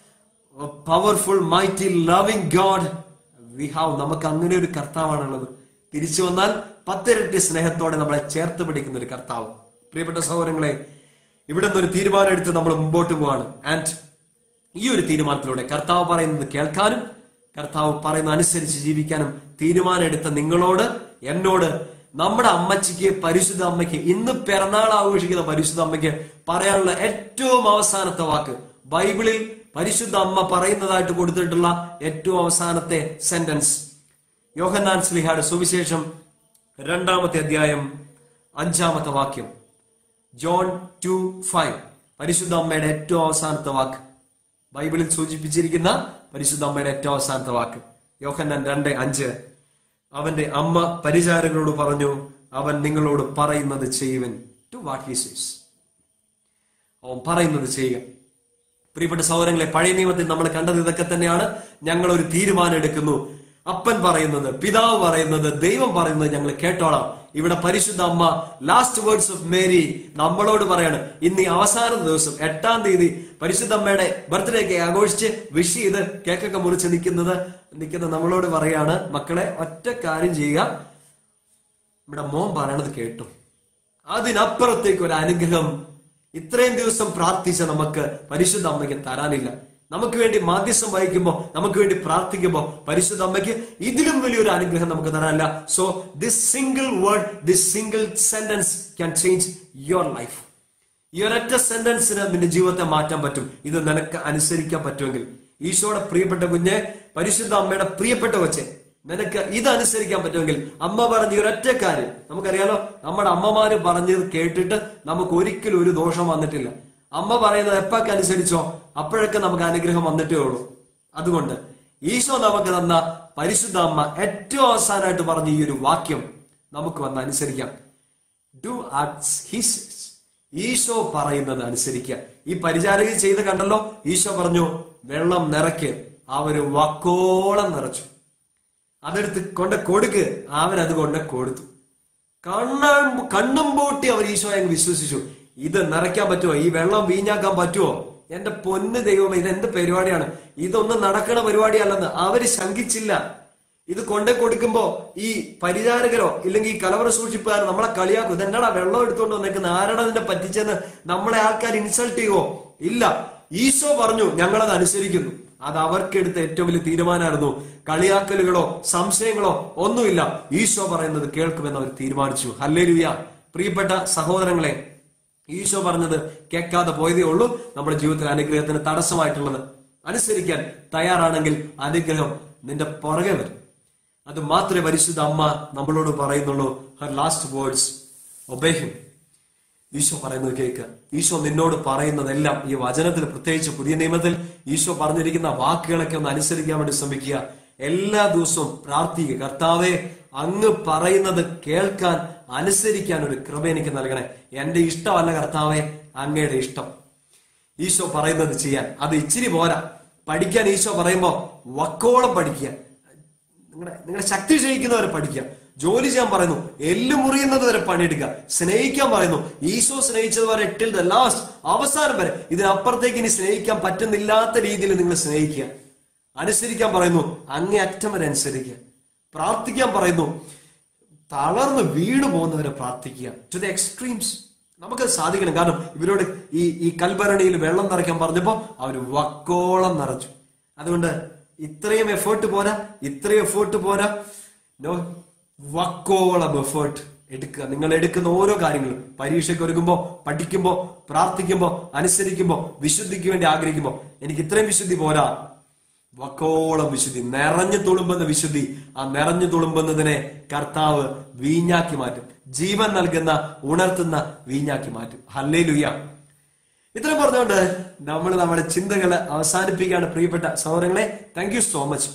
powerful mighty loving God we have നമുക്ക് അങ്ങനെ ഒരു കർത്താവാണുള്ളത് തിരിച്ചു വന്നാൽ പത്തിരട്ടി സ്നേഹത്തോടെ നമ്മളെ ചേർത്ത് പിടിക്കുന്ന ഒരു കർത്താവ് പ്രിയപ്പെട്ട സഹോദരങ്ങളെ ഇവിടെ നിന്ന് ഒരു തീരുമാനം എടുത്ത് നമ്മൾ മുമ്പോട്ട് പോവാണ് ആൻഡ് ഈ ഒരു തീരുമാനത്തിലൂടെ കർത്താവ് പറയുന്നത് കേൾക്കാനും കർത്താവ് പറയുന്ന അനുസരിച്ച് ജീവിക്കാനും തീരുമാനം എടുത്ത നിങ്ങളോട് എന്നോട് നമ്മുടെ അമ്മച്ചിക്ക് പരിശുദ്ധ അമ്മയ്ക്ക് ഇന്ന് പിറന്നാൾ ആഘോഷിക്കുന്ന പരിശുദ്ധ അമ്മയ്ക്ക് പറയാനുള്ള ഏറ്റവും അവസാനത്തെ വാക്ക് ബൈബിളിൽ പരിശുദ്ധ അമ്മ പറയുന്നതായിട്ട് കൊടുത്തിട്ടുള്ള ഏറ്റവും അവസാനത്തെ സെന്റൻസ് യോഹന്നാൻ സ്ലിഹായുടെ സുവിശേഷം രണ്ടാമത്തെ അധ്യായം അഞ്ചാമത്തെ വാക്യം ജോൺ ടു ഫൈവ് പരിശുദ്ധ അമ്മയുടെ ഏറ്റവും അവസാനത്തെ വാക്ക് ബൈബിളിൽ സൂചിപ്പിച്ചിരിക്കുന്ന പരിശുദ്ധ അമ്മയുടെ ഏറ്റവും അവസാനത്തെ വാക്ക് യോഹന്നാൻ രണ്ട് അഞ്ച് അവന്റെ അമ്മ പരിചാരകരോട് പറഞ്ഞു അവൻ നിങ്ങളോട് പറയുന്നത് ചെയ്യുവൻ ടു വാട്ട് ഹി സേസ് അവൻ പറയുന്നത് ചെയ്യുക പ്രിയപ്പെട്ട സഹോദരങ്ങളെ പഴയ നിയമത്തിൽ നമ്മൾ കണ്ടത് ഇതൊക്കെ തന്നെയാണ് ഞങ്ങൾ ഒരു തീരുമാനം എടുക്കുന്നു അപ്പൻ പറയുന്നത് പിതാവ് പറയുന്നത് ദൈവം പറയുന്നത് ഞങ്ങൾ കേട്ടോളാം ഇവിടെ പരിശുദ്ധ അമ്മ ലാസ്റ്റ് വേർഡ്സ് ഓഫ് മേരി നമ്മളോട് പറയാണ് ഇന്ന് ഈ അവസാന ദിവസം എട്ടാം തീയതി പരിശുദ്ധ അമ്മയുടെ ബർത്ത്ഡേ ഒക്കെ ആഘോഷിച്ച് വിഷ് ചെയ്ത് കേക്കൊക്കെ മുറിച്ച് നിൽക്കുന്നത് നിൽക്കുന്ന നമ്മളോട് പറയാണ് മക്കളെ ഒറ്റ കാര്യം ചെയ്യുക നമ്മുടെ മോൻ പറയണത് കേട്ടു അതിനപ്പുറത്തേക്ക് ഒരു അനുഗ്രഹം ഇത്രയും ദിവസം പ്രാർത്ഥിച്ച നമുക്ക് പരിശുദ്ധ അമ്മയ്ക്ക് തരാനില്ല നമുക്ക് വേണ്ടി മാധ്യസ്ഥം വഹിക്കുമ്പോൾ നമുക്ക് വേണ്ടി പ്രാർത്ഥിക്കുമ്പോൾ പരിശുദ്ധ അമ്മയ്ക്ക് ഇതിലും വലിയൊരു അനുഗ്രഹം നമുക്ക് തരാനില്ല so this single word this single sentence can change your life ഈ ഒരൊറ്റ സെന്റൻസിന് നിന്റെ ജീവിതത്തെ മാറ്റാൻ പറ്റും ഇത് നിനക്ക് അനുസരിക്കാൻ പറ്റുമെങ്കിൽ ഈശോയുടെ പ്രിയപ്പെട്ട കുഞ്ഞെ പരിശുദ്ധ അമ്മയുടെ പ്രിയപ്പെട്ട കൊച്ചെ നിനക്ക് ഇത് അനുസരിക്കാൻ പറ്റുമെങ്കിൽ അമ്മ പറഞ്ഞ ഈ ഒരൊറ്റ കാര്യം നമുക്കറിയാലോ നമ്മുടെ അമ്മമാര് പറഞ്ഞത് കേട്ടിട്ട് നമുക്ക് ഒരിക്കലും ഒരു ദോഷം വന്നിട്ടില്ല അമ്മ പറയുന്നത് എപ്പൊക്കെ അനുസരിച്ചോ അപ്പോഴൊക്കെ നമുക്ക് അനുഗ്രഹം വന്നിട്ടേ ഉള്ളൂ അതുകൊണ്ട് ഈശോ നമുക്ക് തന്ന പരിശുദ്ധ അമ്മ ഏറ്റവും അവസാനമായിട്ട് പറഞ്ഞ ഈ ഒരു വാക്യം നമുക്ക് വന്ന് അനുസരിക്കാം ഡു ആസ് ഹിസ് ഈശോ പറയുന്നത് അനുസരിക്കുക ഈ പരിചാരക ചെയ്ത് കണ്ടല്ലോ ഈശോ പറഞ്ഞു വെള്ളം നിറയ്ക്ക് അവര് വക്കോളം നിറച്ചു അതെടുത്ത് കൊണ്ട് കൊടുക്ക് അവരത് കൊണ്ട് കൊടുത്തു കണ്ണും കണ്ണും പൂട്ടി അവർ ഈശോയെ അങ്ങ് വിശ്വസിച്ചു ഇത് നിറയ്ക്കാൻ പറ്റുമോ ഈ വെള്ളം വീഞ്ഞാക്കാൻ പറ്റുമോ എന്റെ പൊന്ന് ദൈവമേ ഇത് എന്ത് പരിപാടിയാണ് ഇതൊന്നും നടക്കണ പരിപാടിയല്ലെന്ന് അവര് ശങ്കിച്ചില്ല ഇത് കൊണ്ടേ കൊടുക്കുമ്പോ ഈ പരിചാരകരോ ഇല്ലെങ്കിൽ ഈ കലവറ സൂക്ഷിപ്പുകാരോ നമ്മളെ കളിയാക്കും ഇതെന്നടാ വെള്ളം എടുത്തുകൊണ്ട് വന്നേക്കുന്ന ആരാടാ അതിന്റെ പറ്റിച്ചെന്ന് നമ്മളെ ആൾക്കാർ ഇൻസൾട്ട് ചെയ്യുവോ ഇല്ല ഈശോ പറഞ്ഞു ഞങ്ങളത് അനുസരിക്കുന്നു അത് അവർക്കെടുത്ത ഏറ്റവും വലിയ തീരുമാനമായിരുന്നു കളിയാക്കലുകളോ സംശയങ്ങളോ ഒന്നുമില്ല ഈശോ പറയുന്നത് കേൾക്കുമെന്ന് അവർ തീരുമാനിച്ചു ഹല്ലേലൂയ പ്രിയപ്പെട്ട സഹോദരങ്ങളെ ഈശോ പറഞ്ഞത് കേൾക്കാതെ പോയതേ ഉള്ളൂ നമ്മുടെ ജീവിതത്തിൽ അനുഗ്രഹത്തിന് തടസ്സമായിട്ടുള്ളത് അനുസരിക്കാൻ തയ്യാറാണെങ്കിൽ അനുഗ്രഹം നിന്റെ പുറകെ വരും അത് മാത്രമേ പരിശുദ്ധ അമ്മ നമ്മളോട് പറയുന്നുള്ളൂ her last words obey him Isho പറയുന്നത് കേൾക്കുക ഈശോ നിന്നോട് പറയുന്നതെല്ലാം ഈ വചനത്തിൽ പ്രത്യേകിച്ച് പുതിയ നിയമത്തിൽ ഈശോ പറഞ്ഞിരിക്കുന്ന വാക്കുകളൊക്കെ ഒന്ന് അനുസരിക്കാൻ വേണ്ടി ശ്രമിക്കുക എല്ലാ ദിവസവും പ്രാർത്ഥിക്കുക കർത്താവെ അങ്ങ് പറയുന്നത് കേൾക്കാൻ അനുസരിക്കാൻ ഒരു കൃപ എനിക്ക് നൽകണേ എന്റെ ഇഷ്ടമല്ല കർത്താവെ അങ്ങയുടെ ഇഷ്ടം ഈശോ പറയുന്നത് ചെയ്യാൻ അത് ഇച്ചിരി പോരാ പഠിക്കാൻ ഈശോ പറയുമ്പോ വക്കോളം പഠിക്കുക നിങ്ങളുടെ നിങ്ങളുടെ ശക്തി ക്ഷയിക്കുന്നവരെ പഠിക്കുക ജോലി ചെയ്യാൻ പറയുന്നു എല്ല് മുറിയുന്നത് വരെ പണിയെടുക്കുക സ്നേഹിക്കാൻ പറയുന്നു ഈശോ സ്നേഹിച്ചത് വരെ ടിൽ ദ ലാസ്റ്റ് അവസാനം വരെ ഇതിനപ്പുറത്തേക്ക് ഇനി സ്നേഹിക്കാൻ പറ്റുന്നില്ലാത്ത രീതിയിൽ നിങ്ങൾ സ്നേഹിക്കുക അനുസരിക്കാൻ പറയുന്നു അങ്ങേ അറ്റം വരെ അനുസരിക്കുക പ്രാർത്ഥിക്കാൻ പറയുന്നു തളർന്ന് വീണു പോകുന്നവരെ പ്രാർത്ഥിക്കുക ടു ദ എക്സ്ട്രീംസ് നമുക്ക് സാധിക്കണം കാരണം ഇവരോട് ഈ ഈ കൽഭരണിയിൽ വെള്ളം നിറയ്ക്കാൻ പറഞ്ഞപ്പോ അവർ വക്കോളം നിറച്ചു അതുകൊണ്ട് ഇത്രയും എഫേർട്ട് പോരാ ഇത്രയും എഫേർട്ട് പോരാ നോ വക്കോളം എഫേർട്ട് എടുക്കുക നിങ്ങൾ എടുക്കുന്ന ഓരോ കാര്യങ്ങളും പരീക്ഷയ്ക്ക് ഒരുങ്ങുമ്പോ പഠിക്കുമ്പോ പ്രാർത്ഥിക്കുമ്പോ അനുസരിക്കുമ്പോ വിശുദ്ധിക്ക് വേണ്ടി ആഗ്രഹിക്കുമ്പോ എനിക്ക് ഇത്രയും വിശുദ്ധി പോരാ വക്കോളം വിശുദ്ധി നിറഞ്ഞു തുളുമ്പുന്ന വിശുദ്ധി ആ നിറഞ്ഞു തുളുമ്പുന്നതിനെ കർത്താവ് വീഞ്ഞാക്കി മാറ്റും ജീവൻ നൽകുന്ന ഉണർത്തുന്ന വീഞ്ഞാക്കി മാറ്റും ഹല്ലേ ലുയ്യ ഇത്രയും പറഞ്ഞുകൊണ്ട് നമ്മൾ നമ്മുടെ ചിന്തകളെ അവസാനിപ്പിക്കുകയാണ് പ്രിയപ്പെട്ട സഹോദരങ്ങളെ താങ്ക് യു സോ മച്ച്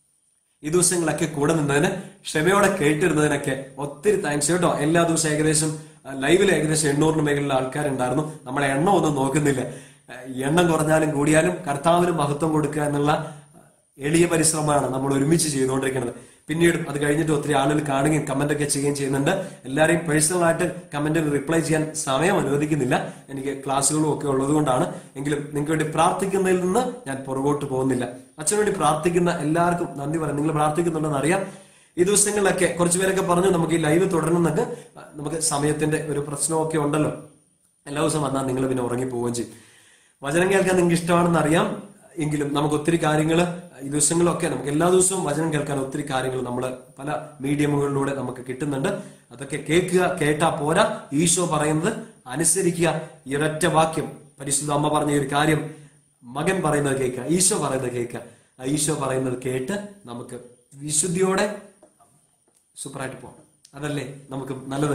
ഈ ദിവസങ്ങളൊക്കെ കൂടെ നിന്നതിന് ക്ഷമയോടെ കേട്ടിരുന്നതിനൊക്കെ ഒത്തിരി താങ്ക്സ് കേട്ടോ എല്ലാ ദിവസവും ഏകദേശം ലൈവിൽ ഏകദേശം എണ്ണൂറിന് മേഖലയിലുള്ള ആൾക്കാരുണ്ടായിരുന്നു നമ്മളെ എണ്ണം ഒന്നും നോക്കുന്നില്ല അഹ് എണ്ണം കുറഞ്ഞാലും കൂടിയാലും കർത്താവിന് മഹത്വം കൊടുക്കുക എന്നുള്ള എളിയ പരിശ്രമമാണ് നമ്മൾ ഒരുമിച്ച് ചെയ്തുകൊണ്ടിരിക്കുന്നത് പിന്നീട് അത് കഴിഞ്ഞിട്ട് ഒത്തിരി ആളുകൾ കാണുകയും കമന്റ് ഒക്കെ ചെയ്യുകയും ചെയ്യുന്നുണ്ട് എല്ലാവരെയും പേഴ്സണൽ ആയിട്ട് കമന്റിന് റിപ്ലൈ ചെയ്യാൻ സമയം അനുവദിക്കുന്നില്ല എനിക്ക് ക്ലാസ്സുകളും ഒക്കെ ഉള്ളത് കൊണ്ടാണ് എങ്കിലും നിങ്ങൾക്ക് വേണ്ടി പ്രാർത്ഥിക്കുന്നതിൽ നിന്ന് ഞാൻ പുറകോട്ട് പോകുന്നില്ല അച്ഛന് വേണ്ടി പ്രാർത്ഥിക്കുന്ന എല്ലാവർക്കും നന്ദി പറയാം നിങ്ങൾ പ്രാർത്ഥിക്കുന്നുണ്ടെന്ന് അറിയാം ഈ ദിവസങ്ങളിലൊക്കെ കുറച്ചു പേരൊക്കെ പറഞ്ഞു നമുക്ക് ഈ ലൈവ് തുടരണമെന്നൊക്കെ നമുക്ക് സമയത്തിന്റെ ഒരു പ്രശ്നമൊക്കെ ഉണ്ടല്ലോ എല്ലാ ദിവസവും വന്നാൽ നിങ്ങൾ പിന്നെ ഉറങ്ങി പോവുകയും ചെയ്യും വചനം കേൾക്കാൻ നിങ്ങൾക്ക് ഇഷ്ടമാണെന്ന് അറിയാം എങ്കിലും നമുക്ക് ഒത്തിരി കാര്യങ്ങൾ ഈ ദിവസങ്ങളിലൊക്കെ നമുക്ക് എല്ലാ ദിവസവും വചനം കേൾക്കാൻ ഒത്തിരി കാര്യങ്ങൾ നമ്മൾ പല മീഡിയമുകളിലൂടെ നമുക്ക് കിട്ടുന്നുണ്ട് അതൊക്കെ കേൾക്കുക കേട്ടാ പോരാ ഈശോ പറയുന്നത് അനുസരിക്കുക ഈ ഒരൊറ്റ വാക്യം പരിശുദ്ധ അമ്മ പറഞ്ഞ ഈ ഒരു കാര്യം മകൻ പറയുന്നത് കേൾക്കുക ഈശോ പറയുന്നത് കേൾക്കുക ആ ഈശോ പറയുന്നത് കേട്ട് നമുക്ക് വിശുദ്ധിയോടെ സൂപ്പറായിട്ട് പോകാം അതല്ലേ നമുക്ക് നല്ലത്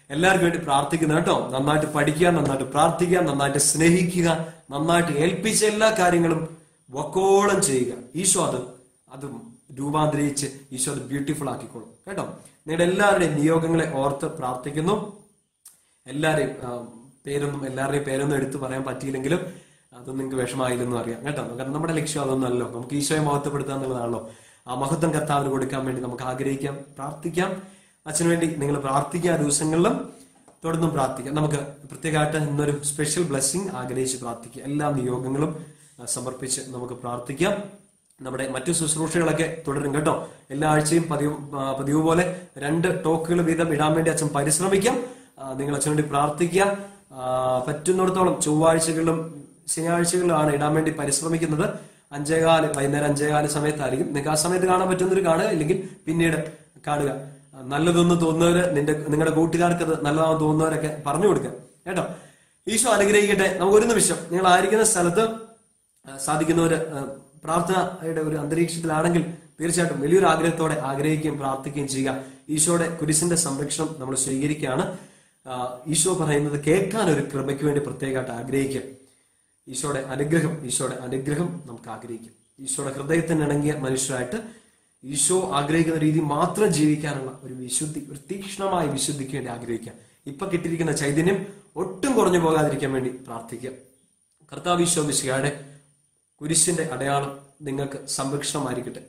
എല്ലാവർക്കും വേണ്ടി പ്രാർത്ഥിക്കുന്നു കേട്ടോ നന്നായിട്ട് പഠിക്കുക നന്നായിട്ട് പ്രാർത്ഥിക്കുക നന്നായിട്ട് സ്നേഹിക്കുക നന്നായിട്ട് ഏൽപ്പിച്ച എല്ലാ കാര്യങ്ങളും വക്കോളം ചെയ്യുക ഈശോ അത് അത് രൂപാന്തരിച്ച് ഈശോ അത് ബ്യൂട്ടിഫുൾ ആക്കിക്കോളും കേട്ടോ നിങ്ങളുടെ എല്ലാവരുടെയും നിയോഗങ്ങളെ ഓർത്ത് പ്രാർത്ഥിക്കുന്നു എല്ലാവരെയും ആ, പേരൊന്നും എല്ലാവരുടെയും പേരൊന്നും എടുത്തു പറയാൻ പറ്റിയില്ലെങ്കിലും അതൊന്നും നിങ്ങൾക്ക് വിഷമായില്ലെന്നും അറിയാം കേട്ടോ കാരണം നമ്മുടെ ലക്ഷ്യം അതൊന്നല്ലോ നമുക്ക് ഈശോയെ മഹത്വപ്പെടുത്തുക എന്നുള്ളതാണല്ലോ ആ മഹത്വം കർത്താവിന് കൊടുക്കാൻ വേണ്ടി നമുക്ക് ആഗ്രഹിക്കാം പ്രാർത്ഥിക്കാം അച്ഛന് വേണ്ടി നിങ്ങൾ പ്രാർത്ഥിക്കുക ആ ദിവസങ്ങളിലും തുടർന്നും പ്രാർത്ഥിക്കാം നമുക്ക് പ്രത്യേകമായിട്ട് ഇന്നൊരു സ്പെഷ്യൽ ബ്ലെസ്സിങ് ആഗ്രഹിച്ച് പ്രാർത്ഥിക്കുക എല്ലാ നിയോഗങ്ങളും ആ, സമർപ്പിച്ച് നമുക്ക് പ്രാർത്ഥിക്കാം നമ്മുടെ മറ്റു ശുശ്രൂഷകളൊക്കെ തുടരും കേട്ടോ എല്ലാ ആഴ്ചയും പതിവ് ആ, പതിവ് പോലെ രണ്ട് ടോക്കുകൾ വീതം ഇടാൻ വേണ്ടി അച്ഛൻ പരിശ്രമിക്കാം ആ, നിങ്ങൾ അച്ഛന് വേണ്ടി പ്രാർത്ഥിക്കുക ആ, പറ്റുന്നിടത്തോളം ചൊവ്വാഴ്ചകളിലും ശനിയാഴ്ചകളിലാണ് ഇടാൻ വേണ്ടി പരിശ്രമിക്കുന്നത് അഞ്ചേകാല് വൈകുന്നേരം അഞ്ചേകാല് സമയത്തായിരിക്കും നിങ്ങൾക്ക് ആ സമയത്ത് കാണാൻ പറ്റുന്നവർ കാണുക ഇല്ലെങ്കിൽ പിന്നീട് കാണുക ആ, നല്ലതെന്ന് തോന്നുന്നവര് നിന്റെ നിങ്ങളുടെ കൂട്ടുകാർക്ക് അത് നല്ലതാണെന്ന് തോന്നുന്നവരൊക്കെ പറഞ്ഞു കൊടുക്കുക കേട്ടോ ഈശോ അനുഗ്രഹിക്കട്ടെ നമുക്ക് ഒരു നിമിഷം നിങ്ങൾ ആയിരിക്കുന്ന സ്ഥലത്ത് ആ, സാധിക്കുന്നവര് ആ, പ്രാർത്ഥനയുടെ ഒരു അന്തരീക്ഷത്തിലാണെങ്കിൽ തീർച്ചയായിട്ടും വലിയൊരു ആഗ്രഹത്തോടെ ആഗ്രഹിക്കുകയും പ്രാർത്ഥിക്കുകയും ചെയ്യുക ഈശോയുടെ കുരിശിന്റെ സംരക്ഷണം നമ്മൾ സ്വീകരിക്കുകയാണ് ആ, ഈശോ പറയുന്നത് കേൾക്കാൻ ഒരു കൃപയ്ക്ക് വേണ്ടി പ്രത്യേകമായിട്ട് ആഗ്രഹിക്കുക ഈശോയുടെ അനുഗ്രഹം ഈശോയുടെ അനുഗ്രഹം നമുക്ക് ആഗ്രഹിക്കാം ഈശോയുടെ ഹൃദയത്തിന് ഇണങ്ങിയ മനുഷ്യരായിട്ട് ഈശോ ആഗ്രഹിക്കുന്ന രീതി മാത്രം ജീവിക്കാനുള്ള ഒരു വിശുദ്ധി ഒരു തീക്ഷ്ണമായ വിശുദ്ധിക്ക് വേണ്ടി ആഗ്രഹിക്കാം ഇപ്പൊ കിട്ടിയിരിക്കുന്ന ചൈതന്യം ഒട്ടും കുറഞ്ഞു പോകാതിരിക്കാൻ വേണ്ടി പ്രാർത്ഥിക്കാം കർത്താവ് ഈശോ മിശിഹായുടെ കുരിശിന്റെ അടയാളം നിങ്ങൾക്ക് സംരക്ഷണമായിരിക്കട്ടെ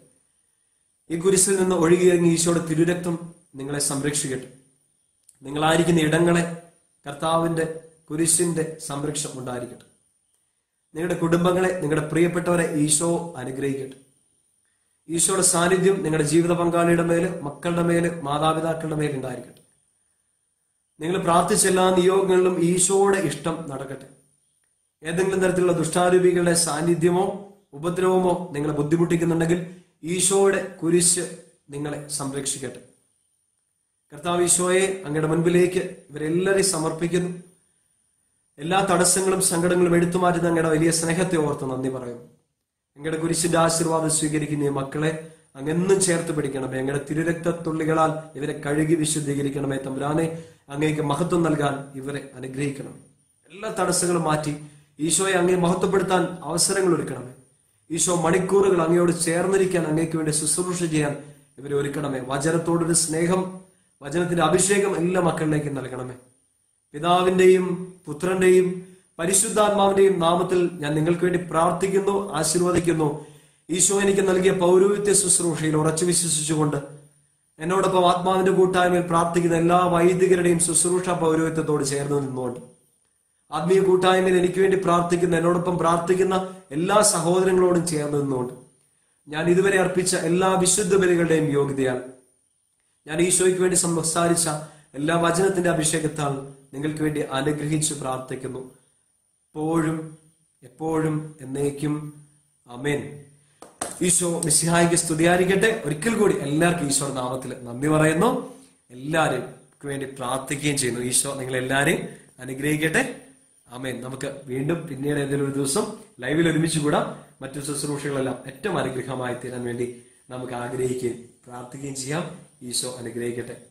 ഈ കുരിശിൽ നിന്ന് ഒഴുകിയിറങ്ങി ഈശോയുടെ തിരുരക്തം നിങ്ങളെ സംരക്ഷിക്കട്ടെ നിങ്ങളായിരിക്കുന്ന ഇടങ്ങളെ കർത്താവിന്റെ കുരിശിന്റെ സംരക്ഷണം ഉണ്ടായിരിക്കട്ടെ നിങ്ങളുടെ കുടുംബങ്ങളെ നിങ്ങളുടെ പ്രിയപ്പെട്ടവരെ ഈശോ അനുഗ്രഹിക്കട്ടെ ഈശോയുടെ സാന്നിധ്യം നിങ്ങളുടെ ജീവിത പങ്കാളിയുടെ മേല് മക്കളുടെ മേല് മാതാപിതാക്കളുടെ മേൽ ഉണ്ടായിരിക്കട്ടെ നിങ്ങൾ പ്രാർത്ഥിച്ച എല്ലാ നിയോഗങ്ങളിലും ഈശോയുടെ ഇഷ്ടം നടക്കട്ടെ ഏതെങ്കിലും തരത്തിലുള്ള ദുഷ്ടാരൂപികളുടെ സാന്നിധ്യമോ ഉപദ്രവമോ നിങ്ങളെ ബുദ്ധിമുട്ടിക്കുന്നുണ്ടെങ്കിൽ ഈശോയുടെ കുരിശ് നിങ്ങളെ സംരക്ഷിക്കട്ടെ കർത്താവ് ഈശോയെ അങ്ങയുടെ മുൻപിലേക്ക് ഇവരെല്ലാവരെയും സമർപ്പിക്കുന്നു എല്ലാ തടസ്സങ്ങളും സങ്കടങ്ങളും എടുത്തു മാറ്റുന്ന അങ്ങയുടെ വലിയ സ്നേഹത്തെ ഓർത്ത് നന്ദി പറയുന്നു അങ്ങയുടെ കുരിശിന്റെ ആശീർവാദം സ്വീകരിക്കുന്ന ഈ മക്കളെ അങ്ങെന്നും ചേർത്ത് പിടിക്കണമേ അങ്ങയുടെ തിരുരക്തത്തുള്ളികളാൽ ഇവരെ കഴുകി വിശുദ്ധീകരിക്കണമേ തമ്പുരാനെ അങ്ങേക്ക് മഹത്വം നൽകാൻ ഇവരെ അനുഗ്രഹിക്കണം എല്ലാ തടസ്സങ്ങളും മാറ്റി ഈശോയെ അങ്ങേ മഹത്വപ്പെടുത്താൻ അവസരങ്ങൾ ഒരുക്കണമേ ഈശോ മണിക്കൂറുകൾ അങ്ങയോട് ചേർന്നിരിക്കാൻ അങ്ങേക്ക് വേണ്ടി ശുശ്രൂഷ ചെയ്യാൻ ഇവരെ ഒരുക്കണമേ വചനത്തോടൊരു സ്നേഹം വചനത്തിന്റെ അഭിഷേകം എല്ലാ മക്കളിലേക്ക് നൽകണമേ പിതാവിന്റെയും പുത്രന്റെയും പരിശുദ്ധാത്മാവിന്റെയും നാമത്തിൽ ഞാൻ നിങ്ങൾക്ക് വേണ്ടി പ്രാർത്ഥിക്കുന്നു ആശീർവദിക്കുന്നു ഈശോ എനിക്ക് നൽകിയ പൗരോഹിത്യ ശുശ്രൂഷയിൽ ഉറച്ചു വിശ്വസിച്ചുകൊണ്ട് എന്നോടൊപ്പം ആത്മാവിന്റെ കൂട്ടായ്മയിൽ പ്രാർത്ഥിക്കുന്ന എല്ലാ വൈദികരുടെയും ശുശ്രൂഷ പൗരോഹിത്യത്തോട് ചേർന്ന് നിന്നുകൊണ്ട് ആത്മീയ കൂട്ടായ്മയിൽ എനിക്ക് വേണ്ടി പ്രാർത്ഥിക്കുന്ന എന്നോടൊപ്പം പ്രാർത്ഥിക്കുന്ന എല്ലാ സഹോദരങ്ങളോടും ചേർന്ന് നിന്നുകൊണ്ട് ഞാൻ ഇതുവരെ അർപ്പിച്ച എല്ലാ വിശുദ്ധ ബലികളുടെയും യോഗ്യതയാൽ ഞാൻ ഈശോയ്ക്ക് വേണ്ടി സംസാരിച്ച എല്ലാ വചനത്തിന്റെ അഭിഷേകത്താൽ നിങ്ങൾക്ക് വേണ്ടി അനുഗ്രഹിച്ച് പ്രാർത്ഥിക്കുന്നു എപ്പോഴും എപ്പോഴും എന്നേക്കും അമേൻ ഈശോ മിസ്സിഹായിക്ക് സ്തുതിയായിരിക്കട്ടെ ഒരിക്കൽ കൂടി എല്ലാവർക്കും ഈശോയുടെ നാമത്തിൽ നന്ദി പറയുന്നു എല്ലാവരും വേണ്ടി പ്രാർത്ഥിക്കുകയും ചെയ്യുന്നു ഈശോ നിങ്ങൾ എല്ലാവരെയും അനുഗ്രഹിക്കട്ടെ ആമേൻ നമുക്ക് വീണ്ടും പിന്നീട് ഏതെങ്കിലും ഒരു ദിവസം ലൈവിൽ ഒരുമിച്ച് കൂടാം മറ്റു ശുശ്രൂഷകളെല്ലാം ഏറ്റവും അനുഗ്രഹമായി തീരാൻ വേണ്ടി നമുക്ക് ആഗ്രഹിക്കുകയും പ്രാർത്ഥിക്കുകയും ചെയ്യാം ഈശോ അനുഗ്രഹിക്കട്ടെ